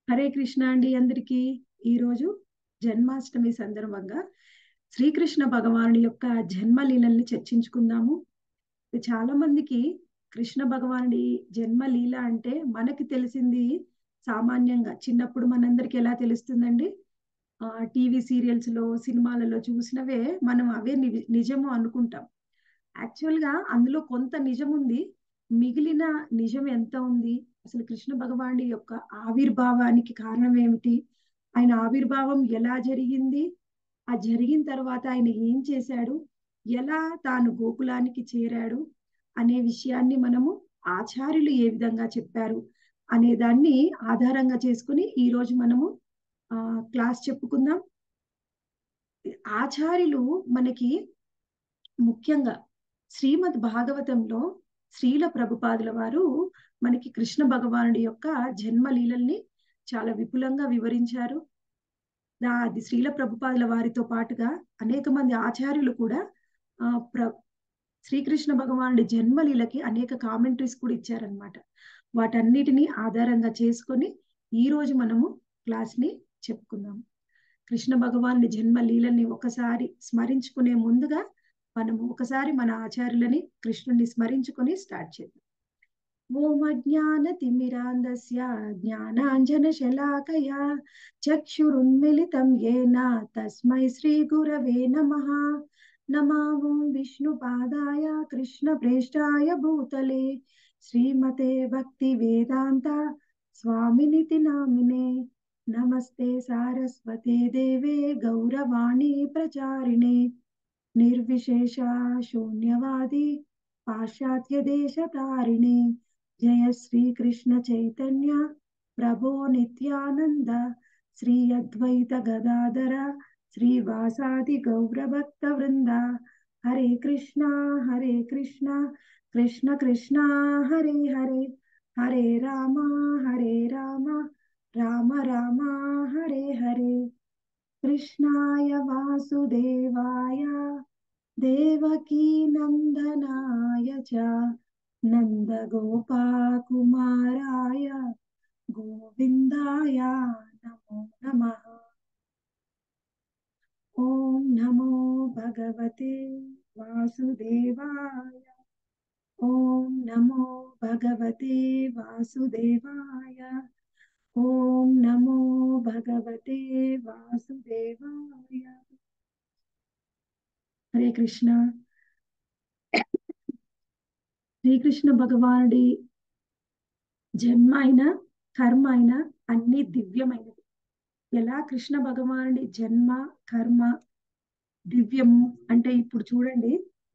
హరే కృష్ణ అండి అందరికీ ఈరోజు జన్మాష్టమి సందర్భంగా శ్రీకృష్ణ భగవానుడి యొక్క జన్మలీలల్ని చర్చించుకుందాము చాలా మందికి కృష్ణ భగవానుడి జన్మలీల అంటే మనకి తెలిసింది సామాన్యంగా చిన్నప్పుడు మనందరికి ఎలా తెలుస్తుందండి ఆ టీవీ సీరియల్స్ లో సినిమాలలో చూసినవే మనం అవే ని- నిజము అనుకుంటాం యాక్చువల్ గా అందులో కొంత నిజం ఉంది మిగిలిన నిజం ఎంత ఉంది అసలు కృష్ణ భగవానుడి యొక్క ఆవిర్భావానికి కారణం ఏమిటి ఆయన ఆవిర్భావం ఎలా జరిగింది ఆ జరిగిన తర్వాత ఆయన ఏం చేశాడు ఎలా తాను గోకులానికి చేరాడు అనే విషయాన్ని మనము ఆచార్యులు ఏ విధంగా చెప్పారు అనే దాన్ని ఆధారంగా చేసుకుని ఈ రోజు మనము ఆ క్లాస్ చెప్పుకుందాం ఆచార్యులు మనకి ముఖ్యంగా శ్రీమద్ భాగవతంలో శ్రీల ప్రభుపాదుల వారు మనకి కృష్ణ భగవానుడి యొక్క జన్మలీలల్ని చాలా విపులంగా వివరించారు దా- అది శ్రీల ప్రభుపాదుల వారితో పాటుగా అనేక మంది ఆచార్యులు కూడా ఆ ప్ర శ్రీకృష్ణ భగవానుడి జన్మలీలకి అనేక కామెంటరీస్ కూడా ఇచ్చారనమాట వాటన్నిటిని ఆధారంగా చేసుకొని ఈ రోజు మనము క్లాస్ ని చెప్పుకుందాం కృష్ణ భగవానుడి జన్మలీలని ఒకసారి స్మరించుకునే ముందుగా మనము ఒకసారి మన ఆచార్యులని కృష్ణుని స్మరించుకొని స్టార్ట్ చేద్దాం ఓం అజ్ఞాన తిమిరాంధస్య జ్ఞానాంజన శలాకయా చక్షురున్మిళితం ఏన తస్మై శ్రీ గురవే నమః నమా ఓం విష్ణుపాదాయ కృష్ణ ప్రేష్టాయ భూతలే శ్రీమతే భక్తి వేదాంత స్వామినితి నామినే నమస్తే సారస్వతే దేవే గౌరవాణి ప్రచారిణే నిర్విశేష శూన్యవాది పాశ్చాత్య దేశ తారిణే జయ శ్రీ కృష్ణ చైతన్య ప్రభో నిత్యానంద శ్రీ అద్వైత గదాధర శ్రీవాసాది గౌరభక్త వృంద హరే కృష్ణ హరే కృష్ణ కృష్ణ కృష్ణ హరే హరే హరే రామ హరే రామ రామ రామ హరే హరే కృష్ణాయ వాసుదేవాయ దేవకీ నందనాయ చ నందగోపాకుమారాయ గోవిందాయ నమో నమః ఓం నమో భగవతే వాసుదేవాయ ఓం నమో భగవతే వాసుదేవాయ ఓం నమో భగవతే వాసుదేవాయ హరే కృష్ణ శ్రీకృష్ణ భగవానుడి జన్మ అయినా కర్మ అయినా అన్ని దివ్యమైనవి ఎలా కృష్ణ భగవానుడి జన్మ కర్మ దివ్యము అంటే ఇప్పుడు చూడండి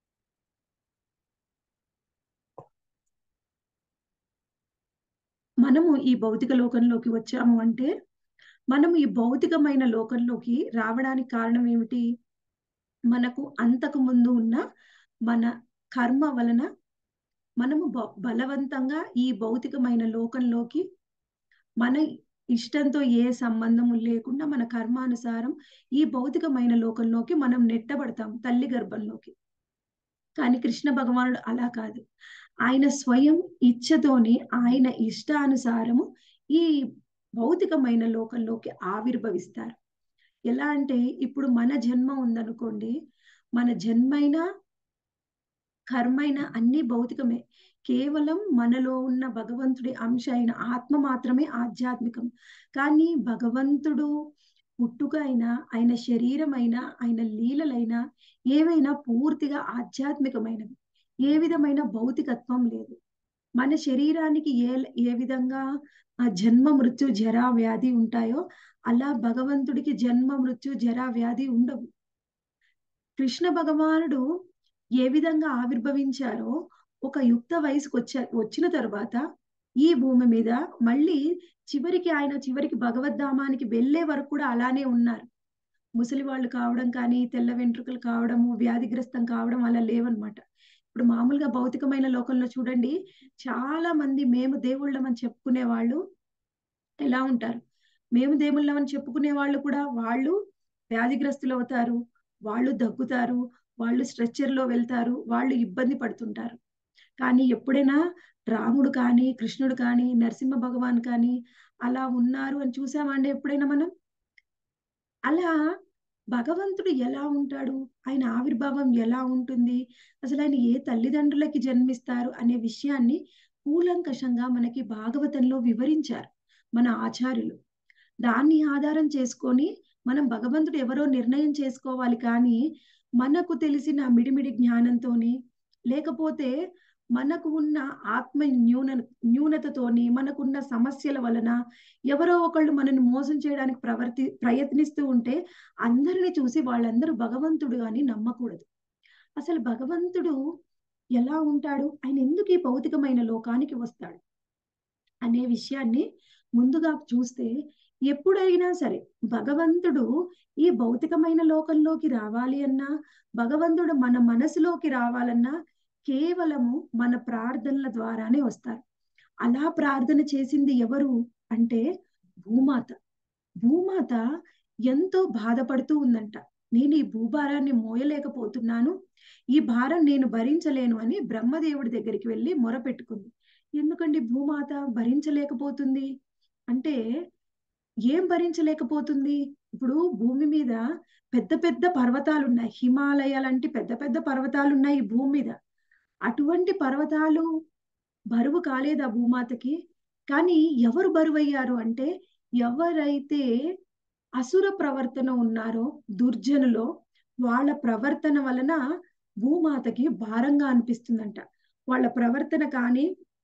మనము ఈ భౌతిక లోకంలోకి వచ్చాము అంటే మనము ఈ భౌతికమైన లోకంలోకి రావడానికి కారణం ఏమిటి మనకు అంతకు ముందు ఉన్న మన కర్మ వలన మనము బ- బలవంతంగా ఈ భౌతికమైన లోకంలోకి మన ఇష్టంతో ఏ సంబంధము లేకుండా మన కర్మానుసారం ఈ భౌతికమైన లోకంలోకి మనం నెట్టబడతాం తల్లి గర్భంలోకి కానీ కృష్ణ భగవానుడు అలా కాదు ఆయన స్వయం ఇచ్ఛతోని ఆయన ఇష్టానుసారము ఈ భౌతికమైన లోకంలోకి ఆవిర్భవిస్తారు ఎలా అంటే ఇప్పుడు మన జన్మ ఉందనుకోండి మన జన్మైన కర్మైన అన్ని భౌతికమే కేవలం మనలో ఉన్న భగవంతుడి అంశ అయిన ఆత్మ మాత్రమే ఆధ్యాత్మికం కానీ భగవంతుడు పుట్టుక అయినా ఆయన శరీరం అయినా ఆయన లీలలైనా ఏవైనా పూర్తిగా ఆధ్యాత్మికమైనవి ఏ విధమైన భౌతికత్వం లేదు మన శరీరానికి ఏ ఏ విధంగా ఆ జన్మ మృత్యు జరా వ్యాధి ఉంటాయో అలా భగవంతుడికి జన్మ మృత్యు జరా వ్యాధి ఉండవు కృష్ణ భగవానుడు ఏ విధంగా ఆవిర్భవించారో ఒక యుక్త వయసుకు వచ్చా వచ్చిన తర్వాత ఈ భూమి మీద మళ్ళీ చివరికి ఆయన చివరికి భగవద్ధామానికి వెళ్ళే వరకు కూడా అలానే ఉన్నారు ముసలి వాళ్ళు కావడం కానీ తెల్ల వెంట్రుకలు కావడము వ్యాధిగ్రస్తం కావడం అలా లేవన్నమాట ఇప్పుడు మామూలుగా భౌతికమైన లోకంలో చూడండి చాలా మంది మేము దేవుళ్ళమని చెప్పుకునే వాళ్ళు ఎలా ఉంటారు మేము దేవుళ్ళమని చెప్పుకునే వాళ్ళు కూడా వాళ్ళు వ్యాధిగ్రస్తులు అవుతారు వాళ్ళు దగ్గుతారు వాళ్ళు స్ట్రెచ్చర్ లో వెళ్తారు వాళ్ళు ఇబ్బంది పడుతుంటారు కానీ ఎప్పుడైనా రాముడు కానీ కృష్ణుడు కానీ నరసింహ భగవాన్ కానీ అలా ఉన్నారు అని చూసామండి ఎప్పుడైనా మనం అలా భగవంతుడు ఎలా ఉంటాడు ఆయన ఆవిర్భావం ఎలా ఉంటుంది అసలు ఆయన ఏ తల్లిదండ్రులకి జన్మిస్తారు అనే విషయాన్ని కూలంకషంగా మనకి భాగవతంలో వివరించారు మన ఆచార్యులు దాన్ని ఆధారం చేసుకొని మనం భగవంతుడు ఎవరో నిర్ణయం చేసుకోవాలి కానీ మనకు తెలిసిన మిడిమిడి జ్ఞానంతోని లేకపోతే మనకు ఉన్న ఆత్మ న్యూన న్యూనతతోని మనకున్న సమస్యల వలన ఎవరో ఒకళ్ళు మనని మోసం చేయడానికి ప్రవర్తి ప్రయత్నిస్తూ ఉంటే అందరిని చూసి వాళ్ళందరూ భగవంతుడు అని నమ్మకూడదు అసలు భగవంతుడు ఎలా ఉంటాడు ఆయన ఎందుకు ఈ భౌతికమైన లోకానికి వస్తాడు అనే విషయాన్ని ముందుగా చూస్తే ఎప్పుడైనా సరే భగవంతుడు ఈ భౌతికమైన లోకంలోకి రావాలి అన్నా భగవంతుడు మన మనసులోకి రావాలన్నా కేవలము మన ప్రార్థనల ద్వారానే వస్తారు అలా ప్రార్థన చేసింది ఎవరు అంటే భూమాత భూమాత ఎంతో బాధపడుతూ ఉందంట నేను ఈ భూభారాన్ని మోయలేకపోతున్నాను ఈ భారం నేను భరించలేను అని బ్రహ్మదేవుడి దగ్గరికి వెళ్ళి మొరపెట్టుకుంది ఎందుకండి భూమాత భరించలేకపోతుంది అంటే ఏం భరించలేకపోతుంది ఇప్పుడు భూమి మీద పెద్ద పెద్ద పర్వతాలు ఉన్నాయి హిమాలయ లాంటి పెద్ద పెద్ద పర్వతాలు ఉన్నాయి ఈ భూమి మీద అటువంటి పర్వతాలు బరువు కాలేదా భూమాతకి కానీ ఎవరు బరువయ్యారు అంటే ఎవరైతే అసుర ప్రవర్తన ఉన్నారో దుర్జనులో వాళ్ళ ప్రవర్తన వలన భూమాతకి భారంగా అనిపిస్తుందంట వాళ్ళ ప్రవర్తన కానీ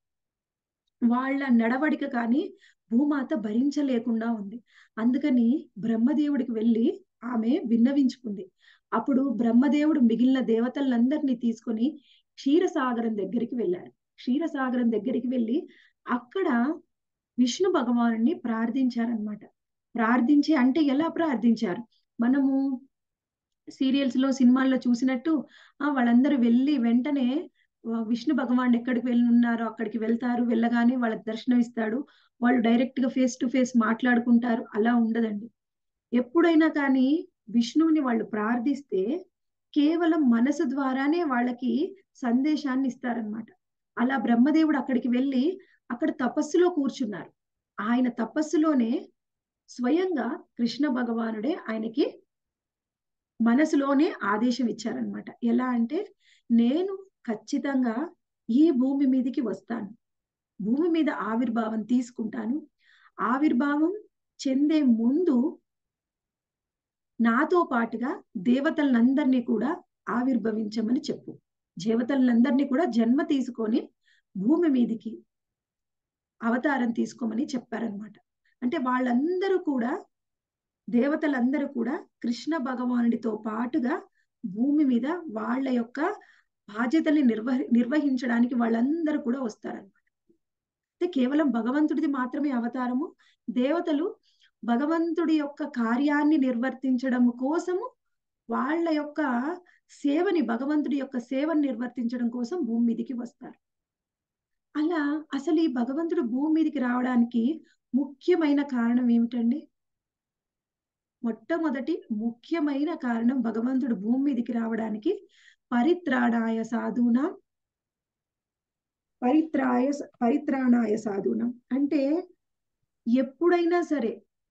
వాళ్ళ నడవడిక కానీ భూమాత భరించలేకుండా ఉంది అందుకని బ్రహ్మదేవుడికి వెళ్ళి ఆమె విన్నవించుకుంది అప్పుడు బ్రహ్మదేవుడు మిగిలిన దేవతలందరినీ తీసుకొని క్షీరసాగరం దగ్గరికి వెళ్ళాడు క్షీరసాగరం దగ్గరికి వెళ్ళి అక్కడ విష్ణు భగవానుని ప్రార్థించారనమాట ప్రార్థించి అంటే ఎలా ప్రార్థించారు మనము సీరియల్స్ లో సినిమాల్లో చూసినట్టు ఆ వాళ్ళందరూ వెళ్ళి వెంటనే విష్ణు భగవాన్ ఎక్కడికి వెళ్ళి ఉన్నారో అక్కడికి వెళ్తారు వెళ్ళగానే వాళ్ళకి దర్శనం ఇస్తాడు వాళ్ళు డైరెక్ట్ గా ఫేస్ టు ఫేస్ మాట్లాడుకుంటారు అలా ఉండదండి ఎప్పుడైనా కానీ విష్ణువుని వాళ్ళు ప్రార్థిస్తే కేవలం మనసు ద్వారానే వాళ్ళకి సందేశాన్ని ఇస్తారనమాట అలా బ్రహ్మదేవుడు అక్కడికి వెళ్ళి అక్కడ తపస్సులో కూర్చున్నారు ఆయన తపస్సులోనే స్వయంగా కృష్ణ భగవానుడే ఆయనకి మనసులోనే ఆదేశం ఇచ్చారనమాట ఎలా అంటే నేను ఖచ్చితంగా ఈ భూమి మీదకి వస్తాను భూమి మీద ఆవిర్భావం తీసుకుంటాను ఆవిర్భావం చెందే ముందు నాతో పాటుగా దేవతలందరినీ కూడా ఆవిర్భవించమని చెప్పు దేవతలందరినీ కూడా జన్మ తీసుకొని భూమి మీదికి అవతారం తీసుకోమని చెప్పారనమాట అంటే వాళ్ళందరూ కూడా దేవతలందరూ కూడా కృష్ణ భగవానుడితో పాటుగా భూమి మీద వాళ్ళ యొక్క బాధ్యతల్ని నిర్వహి నిర్వహించడానికి వాళ్ళందరూ కూడా వస్తారనమాట అంటే కేవలం భగవంతుడిది మాత్రమే అవతారము దేవతలు భగవంతుడి యొక్క కార్యాన్ని నిర్వర్తించడం కోసము వాళ్ళ యొక్క సేవని భగవంతుడి యొక్క సేవని నిర్వర్తించడం కోసం భూమి మీదికి వస్తారు అలా అసలు ఈ భగవంతుడు భూమి మీదికి రావడానికి ముఖ్యమైన కారణం ఏమిటండి మొట్టమొదటి ముఖ్యమైన కారణం భగవంతుడు భూమి మీదికి రావడానికి పరిత్రాణాయ సాధున పరిత్రాయ పరిత్రాణాయ సాధునం అంటే ఎప్పుడైనా సరే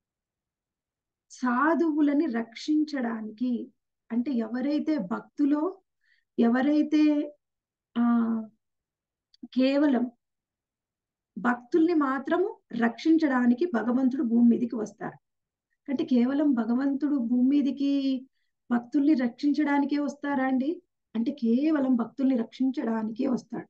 సాధువులని రక్షించడానికి అంటే ఎవరైతే భక్తులో ఎవరైతే ఆ కేవలం భక్తుల్ని మాత్రము రక్షించడానికి భగవంతుడు భూమి మీదకి వస్తారు అంటే కేవలం భగవంతుడు భూమి మీదకి భక్తుల్ని రక్షించడానికే వస్తారా అండి అంటే కేవలం భక్తుల్ని రక్షించడానికే వస్తాడు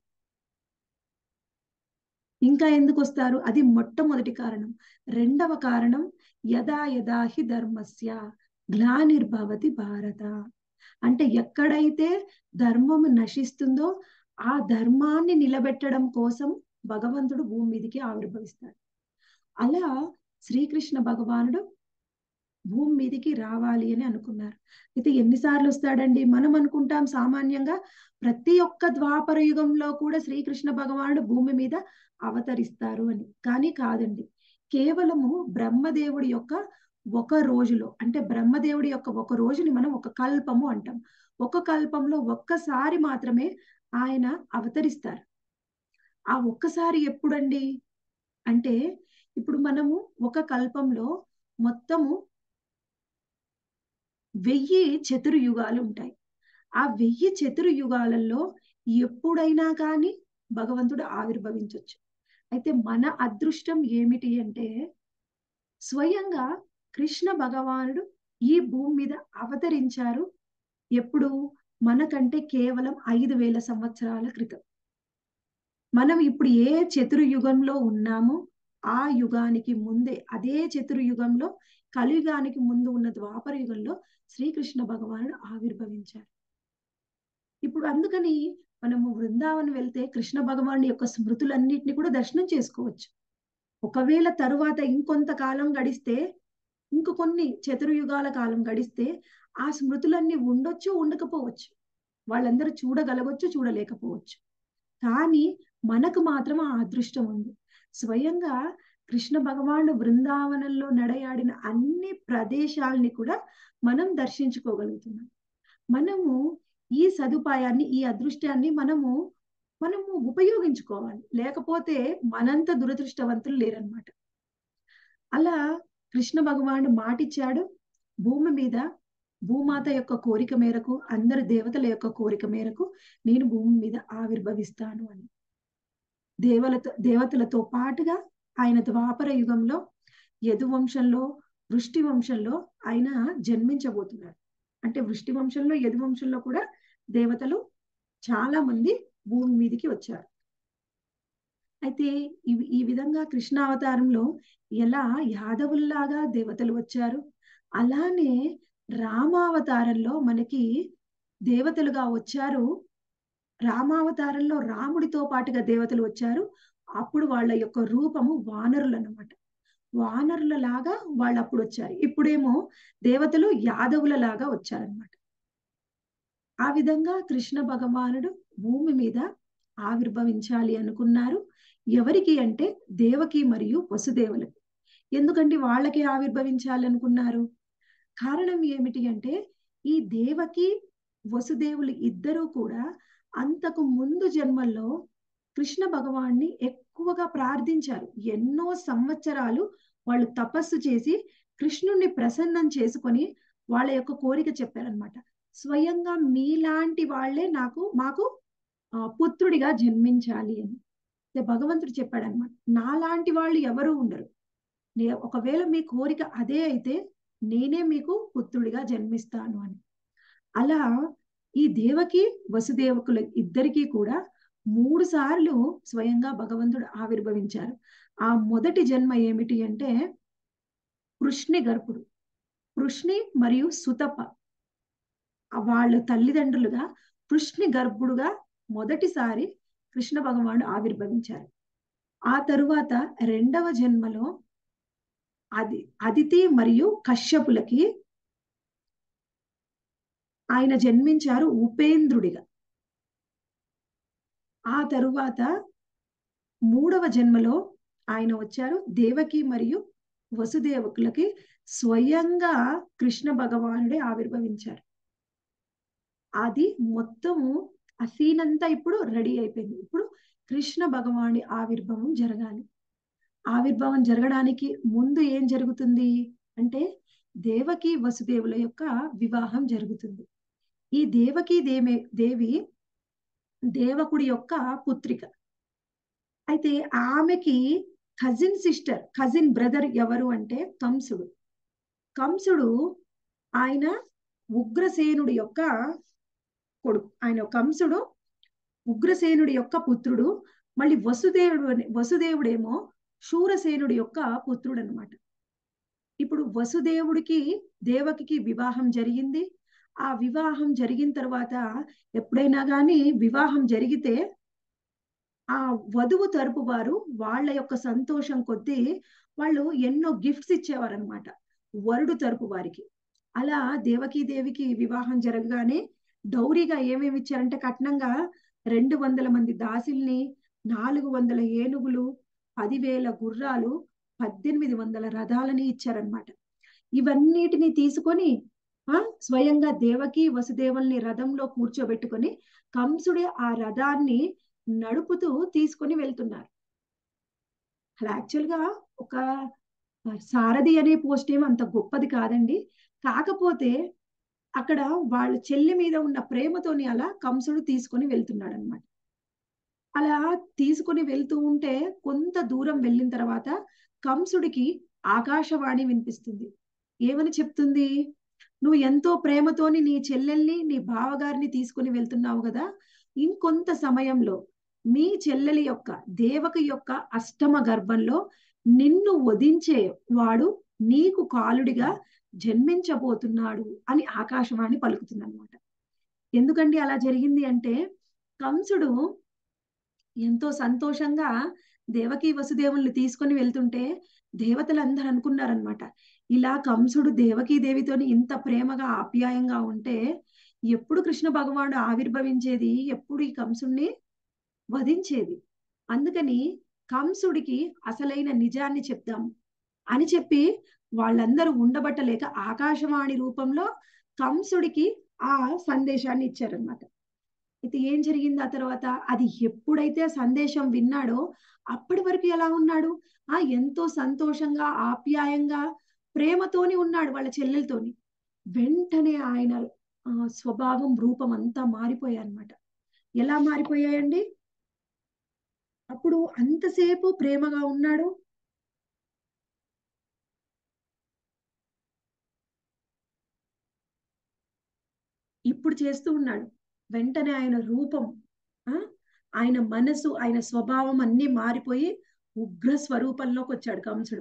ఇంకా ఎందుకు వస్తారు అది మొట్టమొదటి కారణం రెండవ కారణం యదా యదా హి ధర్మస్య గ్లానిర్భవతి భారత అంటే ఎక్కడైతే ధర్మము నశిస్తుందో ఆ ధర్మాన్ని నిలబెట్టడం కోసం భగవంతుడు భూమి మీదకి ఆవిర్భవిస్తాడు అలా శ్రీకృష్ణ భగవానుడు భూమి మీదకి రావాలి అని అనుకున్నారు అయితే ఎన్నిసార్లు వస్తాడండి మనం అనుకుంటాం సామాన్యంగా ప్రతి ఒక్క ద్వాపర యుగంలో కూడా శ్రీకృష్ణ భగవానుడు భూమి మీద అవతరిస్తారు అని కానీ కాదండి కేవలము బ్రహ్మదేవుడి యొక్క ఒక రోజులో అంటే బ్రహ్మదేవుడి యొక్క ఒక రోజుని మనం ఒక కల్పము అంటాం ఒక కల్పంలో ఒక్కసారి మాత్రమే ఆయన అవతరిస్తారు ఆ ఒక్కసారి ఎప్పుడండి అంటే ఇప్పుడు మనము ఒక కల్పంలో మొత్తము వెయ్యి చతుర్యుగాలు ఉంటాయి ఆ వెయ్యి చతుర్యుగాలలో ఎప్పుడైనా కానీ భగవంతుడు ఆవిర్భవించవచ్చు అయితే మన అదృష్టం ఏమిటి అంటే స్వయంగా కృష్ణ భగవానుడు ఈ భూమి మీద అవతరించారు ఎప్పుడు మనకంటే కేవలం ఐదు వేల సంవత్సరాల క్రితం మనం ఇప్పుడు ఏ చతుర్యుగంలో ఉన్నామో ఆ యుగానికి ముందే అదే చతుర్యుగంలో కలియుగానికి ముందు ఉన్న ద్వాపర యుగంలో శ్రీకృష్ణ భగవానుడు ఆవిర్భవించారు ఇప్పుడు అందుకని మనము బృందావనం వెళ్తే కృష్ణ భగవానుడి యొక్క స్మృతులన్నిటిని కూడా దర్శనం చేసుకోవచ్చు ఒకవేళ తరువాత ఇంకొంతకాలం గడిస్తే ఇంక కొన్ని చతుర్యుగాల కాలం గడిస్తే ఆ స్మృతులన్నీ ఉండొచ్చు ఉండకపోవచ్చు వాళ్ళందరూ చూడగలగొచ్చు చూడలేకపోవచ్చు కానీ మనకు మాత్రం ఆ అదృష్టం ఉంది స్వయంగా కృష్ణ భగవానుడు బృందావనంలో నడయాడిన అన్ని ప్రదేశాలని కూడా మనం దర్శించుకోగలుగుతున్నాం మనము ఈ సదుపాయాన్ని ఈ అదృష్టాన్ని మనము మనము ఉపయోగించుకోవాలి లేకపోతే మనంత దురదృష్టవంతులు లేరనమాట అలా కృష్ణ భగవానుడు మాటిచ్చాడు భూమి మీద భూమాత యొక్క కోరిక మేరకు అందరు దేవతల యొక్క కోరిక మేరకు నేను భూమి మీద ఆవిర్భవిస్తాను అని దేవలతో దేవతలతో పాటుగా ఆయన ద్వాపర యుగంలో యదు వంశంలో వృష్టి వంశంలో ఆయన జన్మించబోతున్నాడు అంటే వృష్టి వంశంలో యదు వంశంలో కూడా దేవతలు చాలా మంది భూమి మీదకి వచ్చారు అయితే ఈ ఈ విధంగా కృష్ణ అవతారంలో ఎలా యాదవుల్లాగా దేవతలు వచ్చారు అలానే రామావతారంలో మనకి దేవతలుగా వచ్చారు రామావతారంలో రాముడితో పాటుగా దేవతలు వచ్చారు అప్పుడు వాళ్ళ యొక్క రూపము వానరులు అన్నమాట వానరుల లాగా వాళ్ళు అప్పుడు వచ్చారు ఇప్పుడేమో దేవతలు యాదవుల లాగా వచ్చారనమాట ఆ విధంగా కృష్ణ భగవానుడు భూమి మీద ఆవిర్భవించాలి అనుకున్నారు ఎవరికి అంటే దేవకి మరియు వసుదేవులకు ఎందుకంటే వాళ్ళకి ఆవిర్భవించాలి అనుకున్నారు కారణం ఏమిటి అంటే ఈ దేవకి వసుదేవులు ఇద్దరూ కూడా అంతకు ముందు జన్మల్లో కృష్ణ భగవాన్ని ఎక్కువగా ప్రార్థించారు ఎన్నో సంవత్సరాలు వాళ్ళు తపస్సు చేసి కృష్ణుణ్ణి ప్రసన్నం చేసుకొని వాళ్ళ యొక్క కోరిక చెప్పారనమాట స్వయంగా మీలాంటి వాళ్ళే నాకు మాకు పుత్రుడిగా జన్మించాలి అని భగవంతుడు చెప్పాడనమాట నాలాంటి వాళ్ళు ఎవరు ఉండరు నే ఒకవేళ మీ కోరిక అదే అయితే నేనే మీకు పుత్రుడిగా జన్మిస్తాను అని అలా ఈ దేవకి వసుదేవకుల ఇద్దరికీ కూడా మూడు సార్లు స్వయంగా భగవంతుడు ఆవిర్భవించారు ఆ మొదటి జన్మ ఏమిటి అంటే కృష్ణి గర్భుడు కృష్ణి మరియు సుతప వాళ్ళు తల్లిదండ్రులుగా కృష్ణి గర్భుడుగా మొదటిసారి కృష్ణ భగవానుడు ఆవిర్భవించారు ఆ తరువాత రెండవ జన్మలో అది అదితి మరియు కశ్యపులకి ఆయన జన్మించారు ఉపేంద్రుడిగా ఆ తరువాత మూడవ జన్మలో ఆయన వచ్చారు దేవకి మరియు వసుదేవకులకి స్వయంగా కృష్ణ భగవానుడే ఆవిర్భవించారు అది మొత్తము ఆ సీన్ అంతా ఇప్పుడు రెడీ అయిపోయింది ఇప్పుడు కృష్ణ భగవాని ఆవిర్భావం జరగాలి ఆవిర్భావం జరగడానికి ముందు ఏం జరుగుతుంది అంటే దేవకి వసుదేవుల యొక్క వివాహం జరుగుతుంది ఈ దేవకి దేమే దేవి దేవకుడి యొక్క పుత్రిక అయితే ఆమెకి కజిన్ సిస్టర్ కజిన్ బ్రదర్ ఎవరు అంటే కంసుడు కంసుడు ఆయన ఉగ్రసేనుడి యొక్క కొడుకు ఆయన కంసుడు ఉగ్రసేనుడి యొక్క పుత్రుడు మళ్ళీ వసుదేవుడు వసుదేవుడేమో శూరసేనుడి యొక్క పుత్రుడు అనమాట ఇప్పుడు వసుదేవుడికి దేవకికి వివాహం జరిగింది ఆ వివాహం జరిగిన తర్వాత ఎప్పుడైనా కానీ వివాహం జరిగితే ఆ వధువు తరపు వారు వాళ్ళ యొక్క సంతోషం కొద్దీ వాళ్ళు ఎన్నో గిఫ్ట్స్ ఇచ్చేవారు అనమాట వరుడు తరపు వారికి అలా దేవకీ దేవికి వివాహం జరగగానే డౌరీగా ఏమేమి ఇచ్చారంటే కట్నంగా రెండు వందల మంది దాసిల్ని నాలుగు వందల ఏనుగులు పదివేల గుర్రాలు పద్దెనిమిది వందల రథాలని ఇచ్చారనమాట ఇవన్నిటిని తీసుకొని ఆ స్వయంగా దేవకి వసుదేవుల్ని రథంలో కూర్చోబెట్టుకొని కంసుడే ఆ రథాన్ని నడుపుతూ తీసుకొని వెళ్తున్నారు అలా యాక్చువల్‌గా ఒక ఆహ్, సారథి అనే పోస్ట్ ఏమి అంత గొప్పది కాదండి. కాకపోతే అక్కడ వాళ్ళ చెల్లి మీద ఉన్న ప్రేమతోని అలా కంసుడు తీసుకొని వెళ్తున్నాడన్నమాట. అలా తీసుకొని వెళ్తూ ఉంటే కొంత దూరం వెళ్ళిన తర్వాత కంసుడికి ఆకాశవాణి వినిపిస్తుంది. ఏమని చెప్తుంది? "నువ్వు ఎంతో ప్రేమతోని నీ చెల్లెల్ని, నీ బావగారిని తీసుకొని వెళ్తున్నావు గదా! ఇంకొంత సమయంలో మీ చెల్లెలి యొక్క దేవకి యొక్క అష్టమ గర్భంలో నిన్ను వధించే వాడు నీకు కాలుడిగా జన్మించబోతున్నాడు" అని ఆకాశవాణి పలుకుతుందన్నమాట. ఎందుకండి అలా జరిగింది అంటే కంసుడు ఎంతో సంతోషంగా దేవకీ వసుదేవుల్ని తీసుకొని వెళ్తుంటే దేవతలందరూ అనుకున్నారన్నమాట. ఇలా కంసుడు దేవకీ దేవితోని ఇంత ప్రేమగా, ఆప్యాయంగా ఉంటే ఎప్పుడు కృష్ణ భగవానుడు ఆవిర్భవించేది? ఎప్పుడు ఈ కంసుడిని వధించేది? అందుకని కంసుడికి అసలైన నిజాన్ని చెప్దాం అని చెప్పి వాళ్ళందరూ ఉండబట్టలేక ఆకాశవాణి రూపంలో కంసుడికి ఆ సందేశాన్ని ఇచ్చారన్నమాట. అయితే ఏం జరిగింది ఆ తర్వాత? అది ఎప్పుడైతే సందేశం విన్నాడో అప్పటి వరకు ఎలా ఉన్నాడు? ఆ! ఎంతో సంతోషంగా, ఆప్యాయంగా, ప్రేమతోని ఉన్నాడు వాళ్ళ చెల్లెలతోని. వెంటనే ఆయన ఆహ్, స్వభావం, రూపం అంతా మారిపోయాయన్నమాట. ఎలా మారిపోయాయండి? అప్పుడు అంతసేపు ప్రేమగా ఉన్నాడు. ఇప్పుడు చేస్తూ ఉన్నాడు. వెంటనే ఆయన రూపం ఆ! ఆయన మనసు, ఆయన స్వభావం అన్నీ మారిపోయి ఉగ్ర స్వరూపంలోకొచ్చాడు కంసుడు.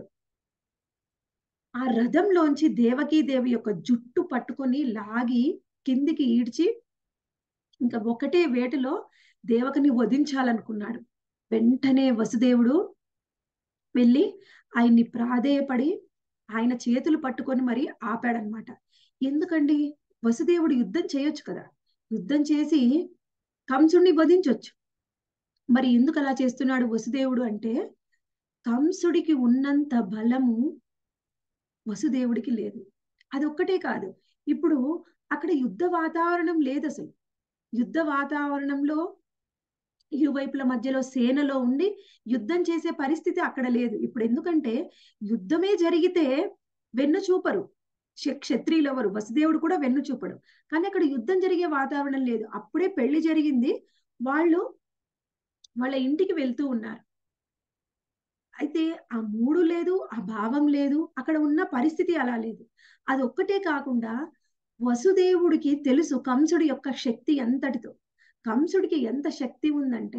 ఆ రథంలోంచి దేవకీ దేవి యొక్క జుట్టు పట్టుకొని లాగి కిందికి ఈడ్చి ఇంక ఒకటే వేటులో దేవకిని వధించాలనుకున్నాడు. వెంటనే వసుదేవుడు వెళ్లి ఆయన్ని ప్రాధేయపడి ఆయన చేతులు పట్టుకొని మరి ఆపాడన్నమాట. ఎందుకండి? వసుదేవుడు యుద్ధం చేయొచ్చు కదా! యుద్ధం చేసి కంసుడిని వధించొచ్చు. మరి ఎందుకలా చేస్తున్నాడు వసుదేవుడు అంటే కంసుడికి ఉన్నంత బలము వసుదేవుడికి లేదు. అదొక్కటే కాదు. ఇప్పుడు అక్కడ యుద్ధ వాతావరణం లేదసలు. యుద్ధ వాతావరణంలో ఇరువైపుల మధ్యలో సేనలో ఉండి యుద్ధం చేసే పరిస్థితి అక్కడ లేదు. ఇప్పుడెందుకంటే యుద్ధమే జరిగితే వెన్ను చూపరు. క్ష క్షత్రియులెవరు. వసుదేవుడు కూడా వెన్ను చూపడు. కానీ అక్కడ యుద్ధం జరిగే వాతావరణం లేదు. అప్పుడే పెళ్లి జరిగింది. వాళ్ళు వాళ్ళ ఇంటికి వెళ్తూ ఉన్నారు. అయితే ఆ మూడు లేదు, ఆ భావం లేదు. అక్కడ ఉన్న పరిస్థితి అలా లేదు. అదొక్కటే కాకుండా వసుదేవుడికి తెలుసు కంసుడి యొక్క శక్తి ఎంతటిదో. కంసుడికి ఎంత శక్తి ఉందంటే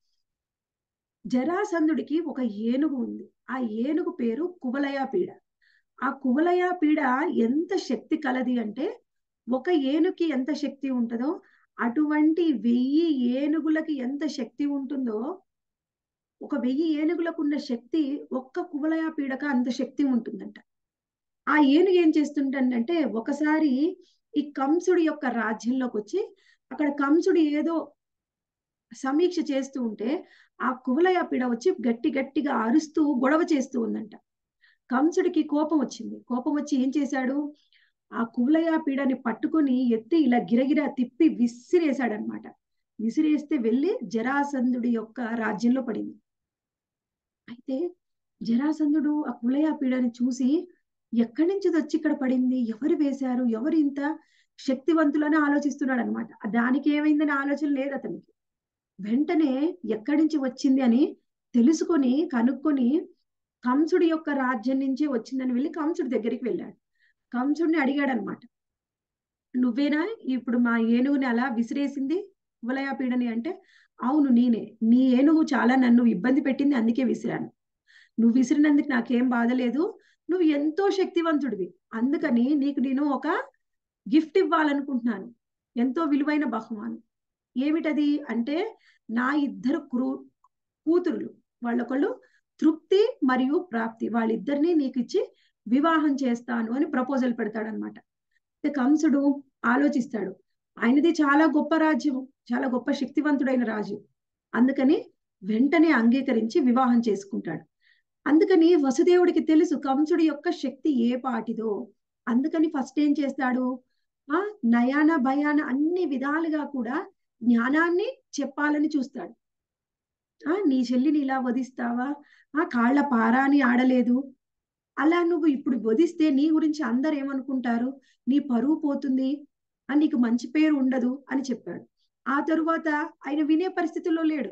జరాసంధుడికి ఒక ఏనుగు ఉంది. ఆ ఏనుగు పేరు కువలయాపీడ. ఆ కువలయాపీడ ఎంత శక్తి కలది అంటే ఒక ఏనుగుకి ఎంత శక్తి ఉంటదో అటువంటి 1000 ఏనుగులకి ఎంత శక్తి ఉంటుందో ఒక 1000 ఏనుగులకున్న శక్తి ఒక్క కువలయాపీడకి అంత శక్తి ఉంటుందంట. ఆ ఏనుగు ఏం చేస్తుంటుందంటే ఒకసారి ఈ కంసుడి యొక్క రాజ్యంలోకొచ్చి అక్కడ కంసుడు ఏదో సమీక్ష చేస్తూ ఉంటే ఆ కువలయాపీడ వచ్చి గట్టి గట్టిగా అరుస్తూ గొడవ చేస్తూ ఉందంట. కంసుడికి కోపం వచ్చింది. కోపం వచ్చి ఏం చేశాడు? ఆ కువలయాపీడని పట్టుకొని ఎత్తి ఇలా గిరగిరా తిప్పి విసిరేసాడన్నమాట. విసిరేస్తే వెళ్లి జరాసంధుడి యొక్క రాజ్యంలో పడింది. అయితే జరాసంధుడు ఆ కువలయాపీడని చూసి ఎక్కడి నుంచి ఇదొచ్చి ఇక్కడ పడింది? ఎవరు వేశారు? ఎవరు ఇంత శక్తివంతులని ఆలోచిస్తున్నాడన్నమాట. దానికి ఏమైందని ఆలోచన లేదు అతనికి. వెంటనే ఎక్కడి నుంచి వచ్చింది అని తెలుసుకొని, కనుక్కొని కంసుడి యొక్క రాజ్యం నుంచే వచ్చిందని వెళ్లి కంసుడి దగ్గరికి వెళ్ళాడు. కంసుడిని అడిగాడన్నమాట. "నువ్వేనా ఇప్పుడు మా ఏనుగుని అలా విసిరేసింది కువలయాపీడని" అంటే, "అవును నేనే. నీ ఏనుగు చాలా నన్ను ఇబ్బంది పెట్టింది అందుకే విసిరాను. నువ్వు విసిరినందుకు నాకేం బాధ లేదు. నువ్వు ఎంతో శక్తివంతుడివి. అందుకని నీకు నేను ఒక గిఫ్ట్ ఇవ్వాలనుకుంటున్నాను. ఎంతో విలువైన బహుమానం. ఏమిటది?" అంటే నా ఇద్దరు క్రూ కూతురులు. వాళ్ళొకళ్ళు తృప్తి మరియు ప్రాప్తి. వాళ్ళిద్దరిని నీకిచ్చి వివాహం చేస్తాను అని ప్రపోజల్ పెడతాడన్నమాట. అయితే కంసుడు ఆలోచిస్తాడు. ఆయనది చాలా గొప్ప రాజ్యం. చాలా గొప్ప శక్తివంతుడైన రాజు. అందుకని వెంటనే అంగీకరించి వివాహం చేసుకుంటాడు. అందుకని వసుదేవుడికి తెలుసు కంసుడి యొక్క శక్తి ఏ పాటిదో. అందుకని ఫస్ట్ ఏం చేస్తాడు? ఆ! నయాన, భయాన అన్ని విధాలుగా కూడా జ్ఞానాన్ని చెప్పాలని చూస్తాడు. ఆ నీ చెల్లిని ఇలా వధిస్తావా ఆ కాళ్ళ పారాని ఆడలేదు అలా నువ్వు ఇప్పుడు వధిస్తే నీ గురించి అందరు ఏమనుకుంటారు నీ పరువు పోతుంది అని నీకు మంచి పేరు ఉండదు అని చెప్పాడు ఆ తరువాత ఆయన వినే పరిస్థితుల్లో లేడు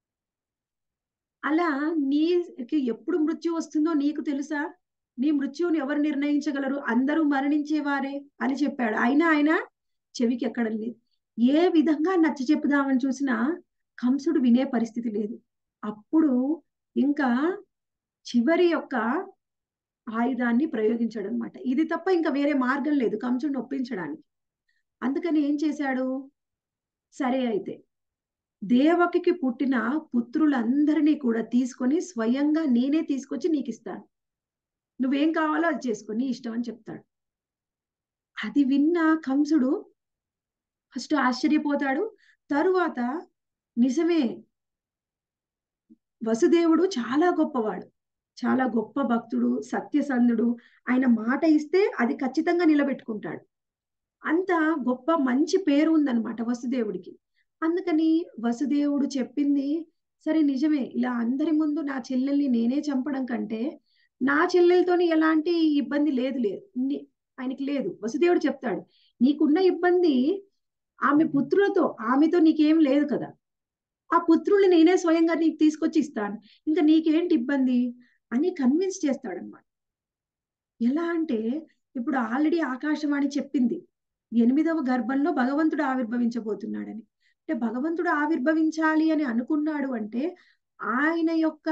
అలా నీకి ఎప్పుడు మృత్యు వస్తుందో నీకు తెలుసా నీ మృత్యువుని ఎవరు నిర్ణయించగలరు అందరూ మరణించేవారే అని చెప్పాడు అయినా ఆయన చెవికి ఎక్కడం లేదు ఏ విధంగా నచ్చ చెప్పుదామని చూసినా కంసుడు వినే పరిస్థితి లేదు అప్పుడు ఇంకా చివరి యొక్క ఆయుధాన్ని ప్రయోగించాడు అనమాట ఇది తప్ప ఇంకా వేరే మార్గం లేదు కంసుడిని ఒప్పించడానికి అందుకని ఏం చేశాడు సరే అయితే దేవకికి పుట్టిన పుత్రులందరినీ కూడా తీసుకొని స్వయంగా నేనే తీసుకొచ్చి నీకు ఇస్తాను నువ్వేం కావాలో అది చేసుకో నీ ఇష్టం అని చెప్తాడు అది విన్న కంసుడు ఫస్ట్ ఆశ్చర్యపోతాడు తరువాత నిజమే వసుదేవుడు చాలా గొప్పవాడు చాలా గొప్ప భక్తుడు సత్యసంధుడు ఆయన మాట ఇస్తే అది ఖచ్చితంగా నిలబెట్టుకుంటాడు అంత గొప్ప మంచి పేరు ఉందన్నమాట వసుదేవుడికి అందుకని వసుదేవుడు చెప్పింది సరే నిజమే ఇలా అందరి ముందు నా చెల్లెల్ని నేనే చంపడం కంటే నా చెల్లెలతోని ఎలాంటి ఇబ్బంది లేదు లేదు ని- ఆయనకి లేదు వసుదేవుడు చెప్తాడు నీకున్న ఇబ్బంది ఆమె పుత్రులతో ఆమెతో నీకేం లేదు కదా ఆ పుత్రుల్ని నేనే స్వయంగా నీకు తీసుకొచ్చి ఇస్తాను ఇంకా నీకేంటి ఇబ్బంది అని కన్విన్స్ చేస్తాడనమాట ఎలా అంటే ఇప్పుడు ఆల్రెడీ ఆకాశవాణి చెప్పింది ఎనిమిదవ గర్భంలో భగవంతుడు ఆవిర్భవించబోతున్నాడని అంటే భగవంతుడు ఆవిర్భవించాలి అని అనుకున్నాడు అంటే ఆయన యొక్క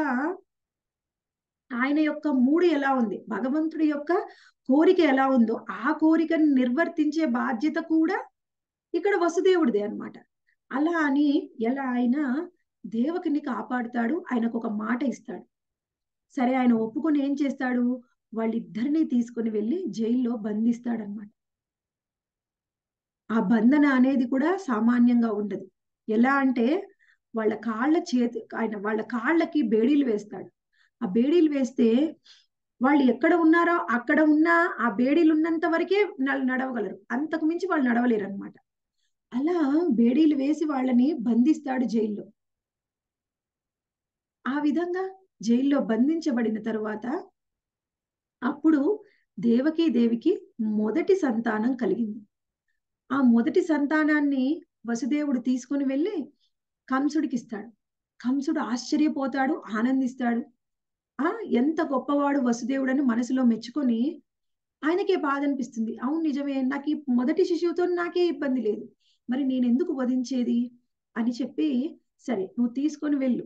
ఆయన యొక్క మూడు ఎలా ఉంది భగవంతుడి యొక్క కోరిక ఎలా ఉందో ఆ కోరికను నిర్వర్తించే బాధ్యత కూడా ఇక్కడ వసుదేవుడిదే అన్నమాట అలా అని ఎలా ఆయన దేవకిని కాపాడుతాడు ఆయనకు ఒక మాట ఇస్తాడు సరే ఆయన ఒప్పుకొని ఏం చేస్తాడు వాళ్ళిద్దరిని తీసుకొని వెళ్ళి జైల్లో బంధిస్తాడనమాట ఆ బంధన అనేది కూడా సామాన్యంగా ఉండదు ఎలా అంటే వాళ్ళ కాళ్ళ చేతి ఆయన వాళ్ళ కాళ్ళకి బేడీలు వేస్తాడు ఆ బేడీలు వేస్తే వాళ్ళు ఎక్కడ ఉన్నారో అక్కడ ఉన్న ఆ బేడీలు ఉన్నంత వరకే నడ- నడవగలరు అంతకు మించి వాళ్ళు నడవలేరు అనమాట అలా బేడీలు వేసి వాళ్ళని బంధిస్తాడు జైల్లో ఆ విధంగా జైల్లో బంధించబడిన తరువాత అప్పుడు దేవకి దేవికి మొదటి సంతానం కలిగింది ఆ మొదటి సంతానాన్ని వసుదేవుడు తీసుకొని వెళ్ళి కంసుడికి ఇస్తాడు కంసుడు ఆశ్చర్యపోతాడు ఆనందిస్తాడు ఆ ఎంత గొప్పవాడు వసుదేవుడని మనసులో మెచ్చుకొని ఆయనకే బాధ అనిపిస్తుంది అవును నిజమే నాకు ఈ మొదటి శిశువుతో నాకే ఇబ్బంది లేదు మరి నేను ఎందుకు వధించేది అని చెప్పి సరే నువ్వు తీసుకొని వెళ్ళు